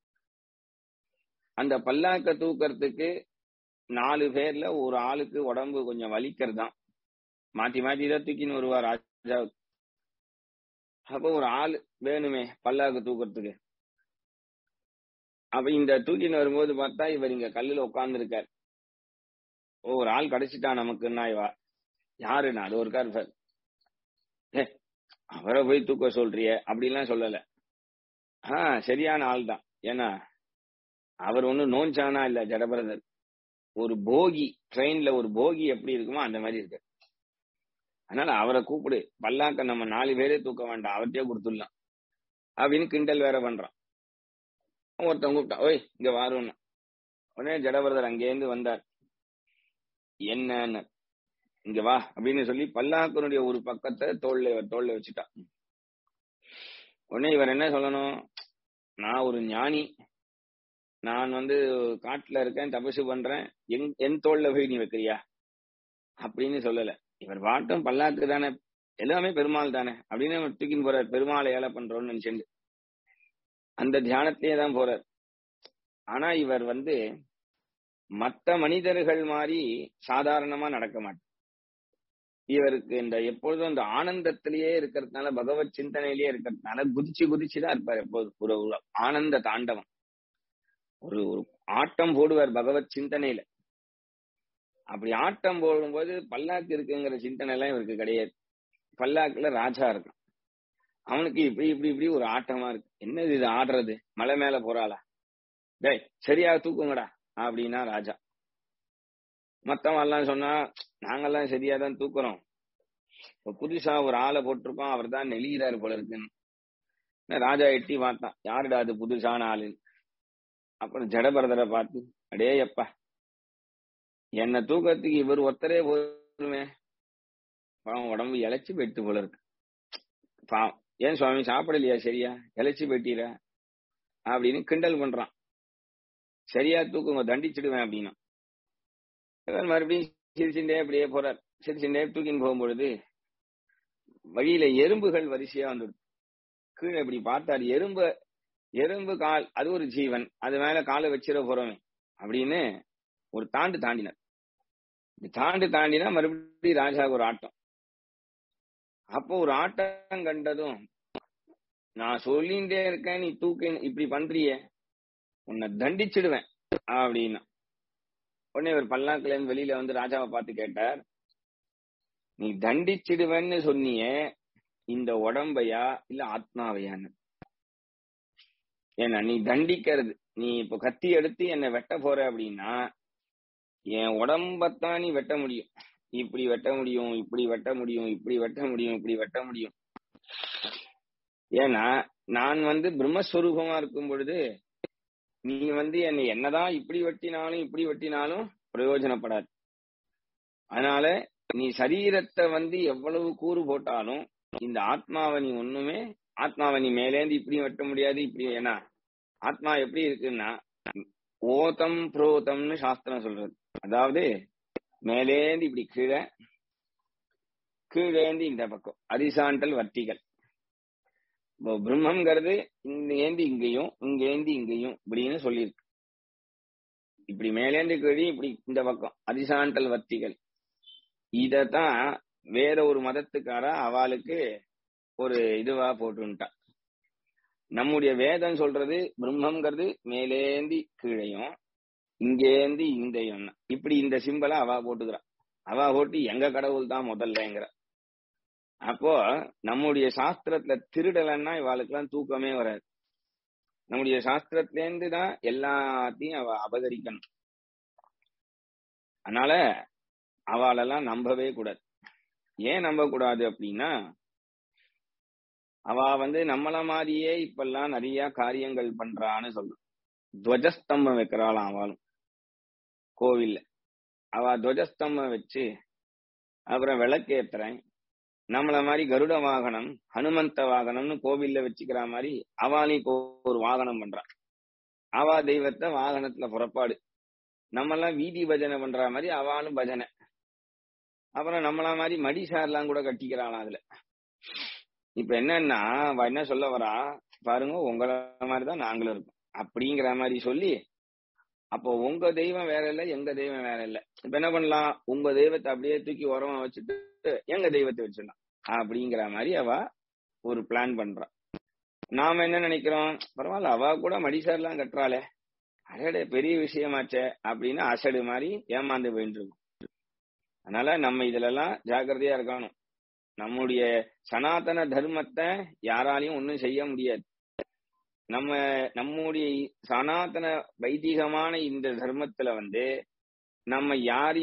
அந்த பல்லாக்க தூக்கறதுக்கு நாலு பேர்ல ஒரு ஆளுக்கு உடம்பு கொஞ்சம் வலிக்கிறதாம் மாத்தி மாத்தி தான் தூக்கின்னு வருவா ராஜா அப்ப ஒரு ஆள் வேணுமே பல்லாக்கு தூக்கறதுக்கு அப்ப இந்த தூக்கின்னு வரும்போது பார்த்தா இவர் இங்க கல்லுல உட்கார்ந்து இருக்கார் ஓ ஒரு ஆள் கிடைச்சிட்டான் நமக்குன்னா இவா யாருன்னா அது ஒரு கார் சார் ஏ அவரை போய் தூக்க சொல்றிய அப்படிலாம் சொல்லல ஆஹ் சரியான ஆள் தான் ஏன்னா அவர் ஒன்னும் நோஞ்சானா இல்ல ஜடபரதர் ஒரு போகி ட்ரெயின்ல ஒரு போகி எப்படி இருக்குமோ அந்த மாதிரி இருக்கு அதனால அவரை கூப்பிடு பல்லாக்க நம்ம நாலு பேரே தூக்க வேண்டாம் அவர்கிட்டயே கொடுத்துடலாம் அப்படின்னு கிண்டல் வேற பண்றான் ஒருத்தன் கூப்பிட்டான் ஓய் இங்க வாருன்னா உடனே ஜடபரதர் அங்கேருந்து வந்தார் என்னன்னு இங்க வா அப்படின்னு சொல்லி பல்லாக்கனுடைய ஒரு பக்கத்தை தோல்ல தோல்ல வச்சுட்டான் உடனே இவர் என்ன சொல்லணும் நான் ஒரு ஞானி நான் வந்து காட்டுல இருக்கேன் தபசு பண்றேன் என் என் தோல்ல போய் நீ வைக்கிறியா அப்படின்னு சொல்லல இவர் வாட்டம் பல்லாக்கு தானே எல்லாமே பெருமாள் தானே அப்படின்னு அவர் தூக்கின்னு போறார் பெருமாளை ஏழை பண்றோம்னு நினைச்சுண்டு அந்த தியானத்திலேயே தான் போறார் ஆனா இவர் வந்து மத்த மனிதர்கள் மாதிரி சாதாரணமா நடக்க மாட்டார் இவருக்கு இந்த எப்பொழுதும் இந்த ஆனந்தத்திலேயே இருக்கிறதுனால பகவத் சிந்தனையிலேயே இருக்கிறதுனால குதிச்சு குதிச்சு தான் இருப்பார் எப்போதும் ஒரு ஒரு ஆனந்த தாண்டவம் ஒரு ஒரு ஆட்டம் போடுவார் பகவத் சிந்தனையில அப்படி ஆட்டம் போடும்போது பல்லாக்கு இருக்குங்கிற சிந்தனை எல்லாம் இவருக்கு கிடையாது பல்லாக்குல ராஜா இருக்கும் அவனுக்கு இப்படி இப்படி இப்படி ஒரு ஆட்டமா இருக்கு என்னது இது ஆடுறது மலை மேல போறாளா டேய் சரியா தூக்குங்கடா அப்படின்னா ராஜா மத்தவன் எல்லாம் சொன்னா நாங்கெல்லாம் சரியா தான் தூக்குறோம் இப்ப புதுசா ஒரு ஆளை போட்டிருக்கோம் அவர் தான் நெளிகிறாரு போல இருக்குன்னு ராஜா எட்டி பார்த்தான் யாருடா அது புதுசான ஆளுன்னு அப்புறம் ஜடபரதரை பார்த்து அடே அப்பா என்ன தூக்கத்துக்கு இவர் ஒருத்தரே போருமே பாவம் உடம்பு இழைச்சி போயிட்டு போல இருக்கு பாவம் ஏன் சுவாமி சாப்பிடலையா சரியா இழைச்சி போயிட்டீரா அப்படின்னு கிண்டல் பண்றான் சரியா தூக்குங்க தண்டிச்சிடுவேன் அப்படின்னா இவர் மறுபடியும் சிரிச்சுட்டே அப்படியே போறார் சிரிச்சுட்டே தூக்கின்னு போகும்பொழுது வழியில எறும்புகள் வரிசையா வந்துடுது கீழே இப்படி பார்த்தாரு எறும்பு எறும்பு கால் அது ஒரு ஜீவன் அது மேல காலை வச்சிட போறோமே அப்படின்னு ஒரு தாண்டு தாண்டினார் தாண்டு தாண்டினா மறுபடியும் ராஜாவுக்கு ஒரு ஆட்டம் அப்போ ஒரு ஆட்டம் கண்டதும் நான் சொல்லிட்டே இருக்கேன் நீ தூக்க இப்படி பண்றிய உன்னை தண்டிச்சிடுவேன் அப்படின்னா உடனே ஒரு பல்லாக்குல இருந்து வெளியில வந்து ராஜாவை பார்த்து கேட்டார் நீ தண்டிச்சிடுவேன்னு சொன்னிய இந்த உடம்பையா இல்ல ஆத்மாவையான்னு ஏன்னா நீ தண்டிக்கிறது நீ இப்ப கத்தி எடுத்து என்னை வெட்ட போற அப்படின்னா என் உடம்பத்தான் நீ வெட்ட முடியும் இப்படி வெட்ட முடியும் இப்படி வெட்ட முடியும் இப்படி வெட்ட முடியும் இப்படி வெட்ட முடியும் ஏன்னா நான் வந்து பிரம்மஸ்வரூபமா இருக்கும் பொழுது நீ வந்து என்னை என்னதான் இப்படி வெட்டினாலும் இப்படி வெட்டினாலும் பிரயோஜனப்படாது அதனால நீ சரீரத்தை வந்து எவ்வளவு கூறு போட்டாலும் இந்த ஆத்மாவை நீ ஒண்ணுமே ஆத்மாவை நீ மேலேந்து இப்படி வெட்ட முடியாது இப்படி ஏன்னா ஆத்மா எப்படி இருக்குன்னா ஓதம் புரோதம்னு சாஸ்திரம் சொல்றது அதாவது மேலேந்து இப்படி கீழே கீழேந்து இந்த பக்கம் அரிசாண்டல் வர்த்திகள் பிரம்மங்கிறது இந்த ஏந்தி இங்கேயும் இங்க ஏந்தி இங்கேயும் இப்படின்னு சொல்லியிருக்கு இப்படி மேலேந்து கீழே இப்படி இந்த பக்கம் அரிசாண்டல் வர்த்திகள் இதத்தான் வேற ஒரு மதத்துக்கார அவளுக்கு ஒரு இதுவா போட்டுட்டா நம்முடைய வேதம் சொல்றது பிரம்மங்கிறது மேலேந்தி கீழையும் இங்கேந்தி இந்தையும் இப்படி இந்த சிம்பலை அவா போட்டுக்கிறா அவா போட்டு எங்க கடவுள் தான் முதல்லங்கிற அப்போ நம்முடைய சாஸ்திரத்துல திருடலைன்னா இவாளுக்கெல்லாம் தூக்கமே வராது நம்முடைய சாஸ்திரத்திலேருந்து தான் எல்லாத்தையும் அவ அபகரிக்கணும் அதனால அவளெல்லாம் நம்பவே கூடாது ஏன் நம்ப கூடாது அப்படின்னா அவ வந்து நம்மள மாதிரியே இப்பெல்லாம் நிறைய காரியங்கள் பண்றான்னு சொல்றோம் துவஜஸ்தம்பம் வைக்கிறாளாம் அவளும் கோவில்ல அவ துவஜஸ்தம்பம் வச்சு அப்புறம் விளக்கேத்துறேன் நம்மள மாதிரி கருட வாகனம் ஹனுமந்த வாகனம்னு கோவில்ல வச்சுக்கிற மாதிரி அவளையும் ஒரு வாகனம் பண்றான் அவா தெய்வத்தை வாகனத்துல புறப்பாடு நம்மெல்லாம் வீதி பஜனை பண்ற மாதிரி அவளும் பஜனை அப்புறம் நம்மள மாதிரி மடி சார்லாம் கூட கட்டிக்கிறாளாம் அதுல இப்ப என்னன்னா அவ என்ன சொல்ல வரா பாருங்க உங்கள மாதிரிதான் நாங்களும் இருக்கோம் அப்படிங்கிற மாதிரி சொல்லி அப்போ உங்க தெய்வம் வேற இல்ல எங்க தெய்வம் வேற இல்ல இப்ப என்ன பண்ணலாம் உங்க தெய்வத்தை அப்படியே தூக்கி உரமா வச்சுட்டு எங்க தெய்வத்தை வச்சிடலாம் அப்படிங்கிற மாதிரி அவ ஒரு பிளான் பண்றா நாம என்ன நினைக்கிறோம் பரவாயில்ல அவ கூட மடிசார்லாம் கட்டுறாளே அடடே பெரிய விஷயமாச்சே அப்படின்னு அசடு மாதிரி ஏமாந்து போயிட்டு இருக்கும் அதனால நம்ம இதுல எல்லாம் ஜாக்கிரதையா இருக்கணும் நம்முடைய சனாதன தர்மத்தை யாராலையும் ஒன்றும் செய்ய முடியாது நம்ம நம்முடைய சனாதன வைதிகமான இந்த தர்மத்துல வந்து நம்ம யாரையும்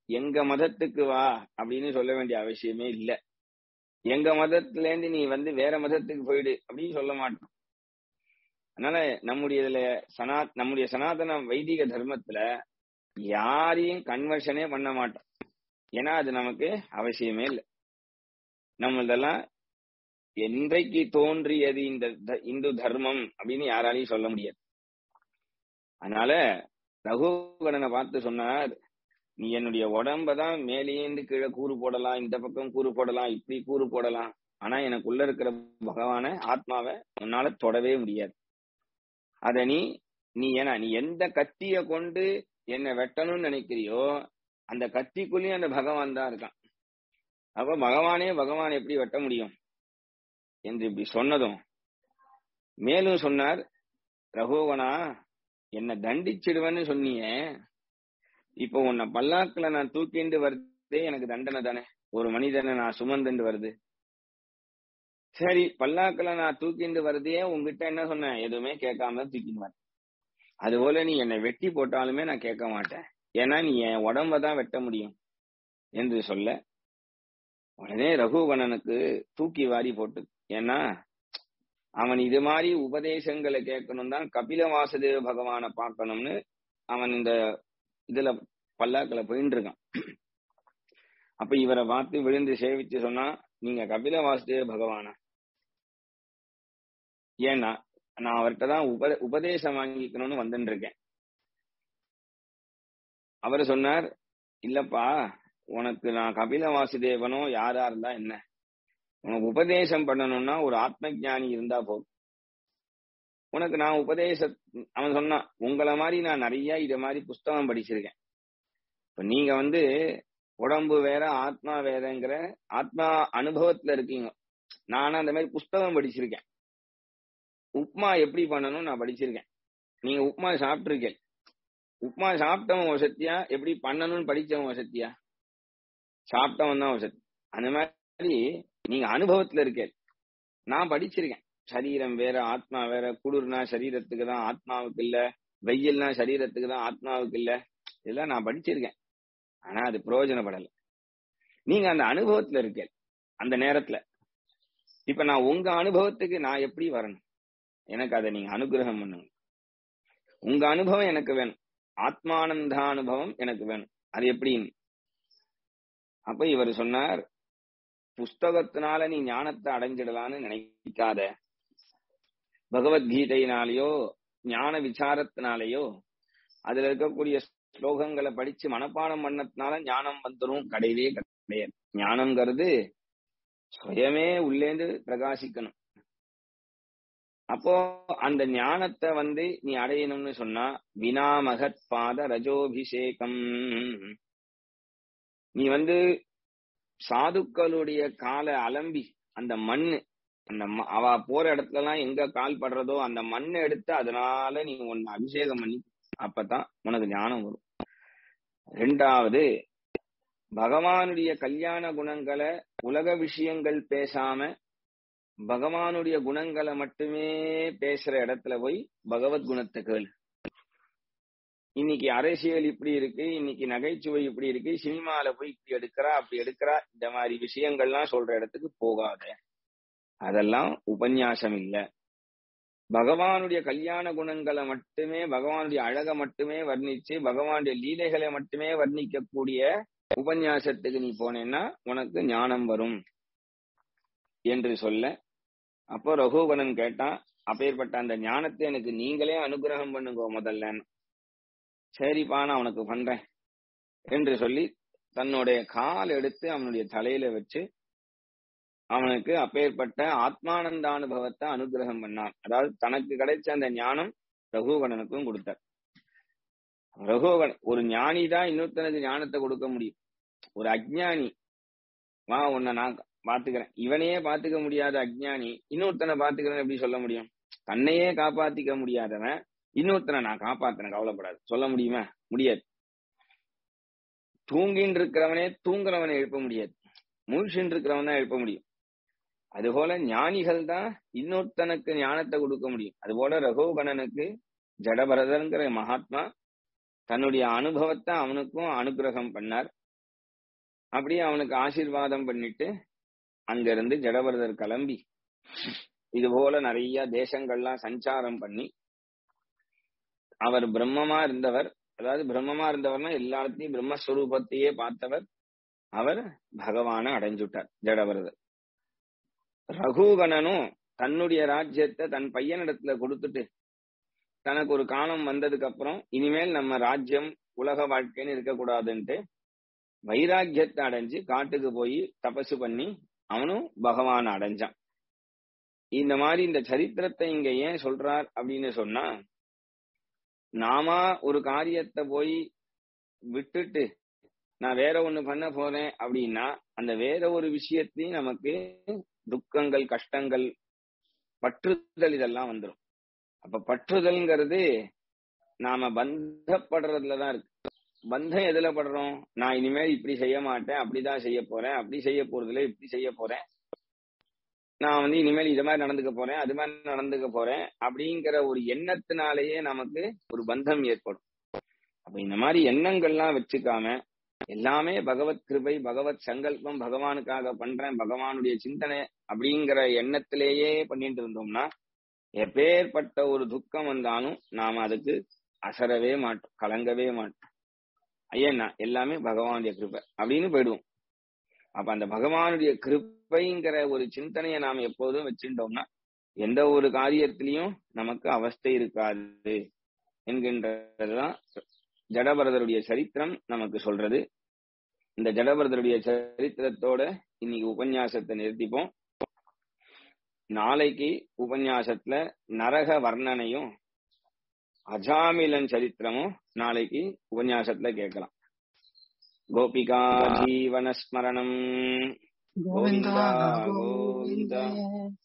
எங்க மதத்துக்கு வா அப்படின்னு சொல்ல வேண்டிய அவசியமே இல்ல எங்க மதத்துல இருந்து நீ வந்து வேற மதத்துக்கு போயிடு அப்படின்னு சொல்ல மாட்டோம் அதனால நம்முடைய இதுல சனா நம்முடைய சனாதன வைதிக தர்மத்துல யாரையும் கன்வர்ஷனே பண்ண மாட்டோம் ஏன்னா அது நமக்கு அவசியமே இல்லை நம்மளதெல்லாம் என்றைக்கு தோன்றியது இந்த த- இந்து தர்மம் அப்படின்னு யாராலையும் சொல்ல முடியாது அதனால ரகுகணனை பார்த்து சொன்னார் நீ என்னுடைய உடம்பதான் மேலேந்து கீழே கூறு போடலாம் இந்த பக்கம் கூறு போடலாம் இப்படி கூறு போடலாம் ஆனா எனக்குள்ள இருக்கிற பகவான ஆத்மாவை உன்னால தொடவே முடியாது அத நீ நீ ஏன்னா நீ எந்த கத்திய கொண்டு என்னை வெட்டணும்னு நினைக்கிறியோ அந்த கத்திக்குள்ளேயும் அந்த பகவான் தான் இருக்கான் அப்ப பகவானே பகவான் எப்படி வெட்ட முடியும் என்று இப்படி சொன்னதும் மேலும் சொன்னார் ரகுவனா என்னை தண்டிச்சிடுவேன்னு சொன்னியே இப்போ உன்னை பல்லாக்குல நான் தூக்கிண்டு வருதே எனக்கு தண்டனை தானே ஒரு மனிதனை நான் சுமந்துண்டு வருது சரி பல்லாக்குல நான் தூக்கிண்டு வருதே உங்ககிட்ட என்ன சொன்னேன் எதுவுமே கேட்காம தான் தூக்கின்னு வரேன் அதுபோல நீ என்னை வெட்டி போட்டாலுமே நான் கேட்க மாட்டேன் ஏன்னா நீ என் உடம்ப தான் வெட்ட முடியும் என்று சொல்ல உடனே ரகுவணனுக்கு தூக்கி வாரி போட்டு ஏன்னா அவன் இது மாதிரி உபதேசங்களை கேட்கணும் தான் கபில வாசுதேவ பகவானை பார்க்கணும்னு அவன் இந்த இதுல பல்லாக்களை போயின்னு இருக்கான் அப்ப இவரை பார்த்து விழுந்து சேவிச்சு சொன்னா நீங்க கபில வாசுதேவ பகவானா ஏன்னா நான் அவர்கிட்ட தான் உப உபதேசம் வாங்கிக்கணும்னு வந்துட்டு இருக்கேன் அவர் சொன்னார் இல்லப்பா உனக்கு நான் கபில வாசுதேவனோ யாரா இருந்தா என்ன உனக்கு உபதேசம் பண்ணணும்னா ஒரு ஆத்ம ஞானி இருந்தா போதும் உனக்கு நான் உபதேச அவன் சொன்னான் உங்களை மாதிரி நான் நிறைய இத மாதிரி புஸ்தகம் படிச்சிருக்கேன் இப்ப நீங்க வந்து உடம்பு வேற ஆத்மா வேறங்கிற ஆத்மா அனுபவத்துல இருக்கீங்க நானும் அந்த மாதிரி புஸ்தகம் படிச்சிருக்கேன் உப்மா எப்படி பண்ணணும் நான் படிச்சிருக்கேன் நீங்க உப்மா சாப்பிட்டிருக்கேன் உப்மா சாப்பிட்டவன் வசத்தியா எப்படி பண்ணணும்னு படிச்சவன் வசத்தியா சாப்பிட்டவன் தான் வசதி அந்த மாதிரி நீங்க அனுபவத்துல இருக்கேன் நான் படிச்சிருக்கேன் சரீரம் வேற ஆத்மா வேற குளிர்னா சரீரத்துக்கு தான் ஆத்மாவுக்கு இல்ல வெயில்னா சரீரத்துக்கு தான் ஆத்மாவுக்கு இல்ல இதெல்லாம் நான் படிச்சிருக்கேன் ஆனா அது பிரயோஜனப்படல நீங்க அந்த அனுபவத்துல இருக்கேன் அந்த நேரத்துல இப்ப நான் உங்க அனுபவத்துக்கு நான் எப்படி வரணும் எனக்கு அதை நீங்க அனுகிரகம் பண்ணுங்க உங்க அனுபவம் எனக்கு வேணும் ஆத்மானந்த அனுபவம் எனக்கு வேணும் அது எப்படின்னு அப்ப இவர் சொன்னார் புஸ்தகத்தினால நீ ஞானத்தை அடைஞ்சிடலான்னு நினைக்காத பகவத்கீதையினாலேயோ ஞான விசாரத்தினாலேயோ அதுல இருக்கக்கூடிய ஸ்லோகங்களை படிச்சு மனப்பாடம் பண்ணதுனால ஞானம் வந்துடும் கிடையவே கிடையாது ஞானம்ங்கிறது சுயமே உள்ளேந்து பிரகாசிக்கணும் அப்போ அந்த ஞானத்தை வந்து நீ அடையணும்னு சொன்னா வினாமகத் பாத ரஜோபிஷேகம் நீ வந்து சாதுக்களுடைய கால அலம்பி அந்த மண்ணு அந்த ம- அவ போற இடத்துல எல்லாம் எங்க கால் படுறதோ அந்த மண்ணை எடுத்து அதனால நீ உன்னை அபிஷேகம் பண்ணி அப்பதான் உனக்கு ஞானம் வரும் ரெண்டாவது பகவானுடைய கல்யாண குணங்களை உலக விஷயங்கள் பேசாம பகவானுடைய குணங்களை மட்டுமே பேசுற இடத்துல போய் பகவத் குணத்தை கேளு இன்னைக்கு அரசியல் இப்படி இருக்கு இன்னைக்கு நகைச்சுவை இப்படி இருக்கு சினிமால போய் இப்படி எடுக்கிறா அப்படி எடுக்கிறா இந்த மாதிரி விஷயங்கள்லாம் சொல்ற இடத்துக்கு போகாத அதெல்லாம் உபன்யாசம் இல்ல பகவானுடைய கல்யாண குணங்களை மட்டுமே பகவானுடைய அழகை மட்டுமே வர்ணிச்சு பகவானுடைய லீலைகளை மட்டுமே வர்ணிக்கக்கூடிய உபன்யாசத்துக்கு நீ போனேன்னா உனக்கு ஞானம் வரும் என்று சொல்ல அப்போ ரகுகணன் கேட்டான் அப்பேற்பட்ட அந்த ஞானத்தை எனக்கு நீங்களே அனுகிரகம் பண்ணுங்க முதல்ல சரிப்பா நான் உனக்கு பண்றேன் என்று சொல்லி தன்னுடைய கால் எடுத்து அவனுடைய தலையில வச்சு அவனுக்கு அப்பேற்பட்ட ஆத்மானந்த அனுபவத்தை அனுகிரகம் பண்ணான் அதாவது தனக்கு கிடைச்ச அந்த ஞானம் ரகுகணனுக்கும் கொடுத்தார் ரகுகணன் ஒரு ஞானி தான் இன்னொருத்தனுக்கு ஞானத்தை கொடுக்க முடியும் ஒரு அஜ்ஞானி வா உன்னை நான் பாத்துக்கிறேன் இவனையே பாத்துக்க முடியாத அஜ்ஞானி இன்னொருத்தனை பாத்துக்கிறேன் எப்படி சொல்ல முடியும் தன்னையே காப்பாத்திக்க முடியாதவன் இன்னொருத்தனை நான் காப்பாத்துறேன் கவலைப்படாது சொல்ல முடியுமா முடியாது தூங்கின்னு இருக்கிறவனே தூங்குறவனை எழுப்ப முடியாது முழிச்சுன்னு இருக்கிறவன் தான் எழுப்ப முடியும் அதுபோல ஞானிகள் தான் இன்னொருத்தனுக்கு ஞானத்தை கொடுக்க முடியும் அதுபோல ரகுகணனுக்கு ஜடபரதங்கிற மகாத்மா தன்னுடைய அனுபவத்தை அவனுக்கும் அனுகிரகம் பண்ணார் அப்படியே அவனுக்கு ஆசீர்வாதம் பண்ணிட்டு அங்கிருந்து ஜடபரதர் கிளம்பி இது போல நிறைய தேசங்கள்லாம் சஞ்சாரம் பண்ணி அவர் பிரம்மமா இருந்தவர் அதாவது பிரம்மமா இருந்தவர்னா எல்லாத்தையும் பிரம்மஸ்வரூபத்தையே பார்த்தவர் அவர் பகவான அடைஞ்சுட்டார் ஜடபரதர் ரகுகணனும் தன்னுடைய ராஜ்யத்தை தன் பையனிடத்துல கொடுத்துட்டு தனக்கு ஒரு காலம் வந்ததுக்கு அப்புறம் இனிமேல் நம்ம ராஜ்யம் உலக வாழ்க்கைன்னு இருக்கக்கூடாதுன்ட்டு வைராக்கியத்தை அடைஞ்சு காட்டுக்கு போய் தபசு பண்ணி அவனும் பகவான் அடைஞ்சான் இந்த மாதிரி இந்த சரித்திரத்தை இங்க ஏன் சொல்றார் அப்படின்னு சொன்னா நாம ஒரு காரியத்தை போய் விட்டுட்டு நான் வேற ஒண்ணு பண்ண போறேன் அப்படின்னா அந்த வேற ஒரு விஷயத்தையும் நமக்கு துக்கங்கள் கஷ்டங்கள் பற்றுதல் இதெல்லாம் வந்துடும் அப்ப பற்றுதல்ங்கிறது நாம பந்தப்படுறதுலதான் இருக்கு பந்தம் எதுல படுறோம் நான் இனிமேல் இப்படி செய்ய மாட்டேன் அப்படிதான் செய்ய போறேன் அப்படி செய்ய போறதுல இப்படி செய்ய போறேன் நான் வந்து இனிமேல் இது மாதிரி நடந்துக்க போறேன் அது மாதிரி நடந்துக்க போறேன் அப்படிங்கிற ஒரு எண்ணத்தினாலேயே நமக்கு ஒரு பந்தம் ஏற்படும் அப்ப இந்த மாதிரி எண்ணங்கள்லாம் வச்சுக்காம எல்லாமே பகவத் கிருபை பகவத் சங்கல்பம் பகவானுக்காக பண்றேன் பகவானுடைய சிந்தனை அப்படிங்கிற எண்ணத்திலேயே பண்ணிட்டு இருந்தோம்னா எப்பேற்பட்ட ஒரு துக்கம் வந்தாலும் நாம அதுக்கு அசரவே மாட்டோம் கலங்கவே மாட்டோம் ஐயன்னா எல்லாமே பகவானுடைய கிருபை அப்படின்னு போயிடுவோம் அப்ப அந்த பகவானுடைய கிருப்பைங்கிற ஒரு சிந்தனையை நாம் எப்போதும் வச்சுட்டோம்னா எந்த ஒரு காரியத்திலையும் நமக்கு அவஸ்தை இருக்காது என்கின்றதுதான் ஜடபரதருடைய சரித்திரம் நமக்கு சொல்றது இந்த ஜடபரதருடைய சரித்திரத்தோட இன்னைக்கு உபன்யாசத்தை நிறுத்திப்போம் நாளைக்கு உபன்யாசத்துல நரக வர்ணனையும் அஜாமிலன் சரித்திரமும் நாளைக்கு உபன்யாசத்துல கேட்கலாம் கோபிகா ஜீவனஸ்மரணம் गोविन्द गोविन्द गोविन्द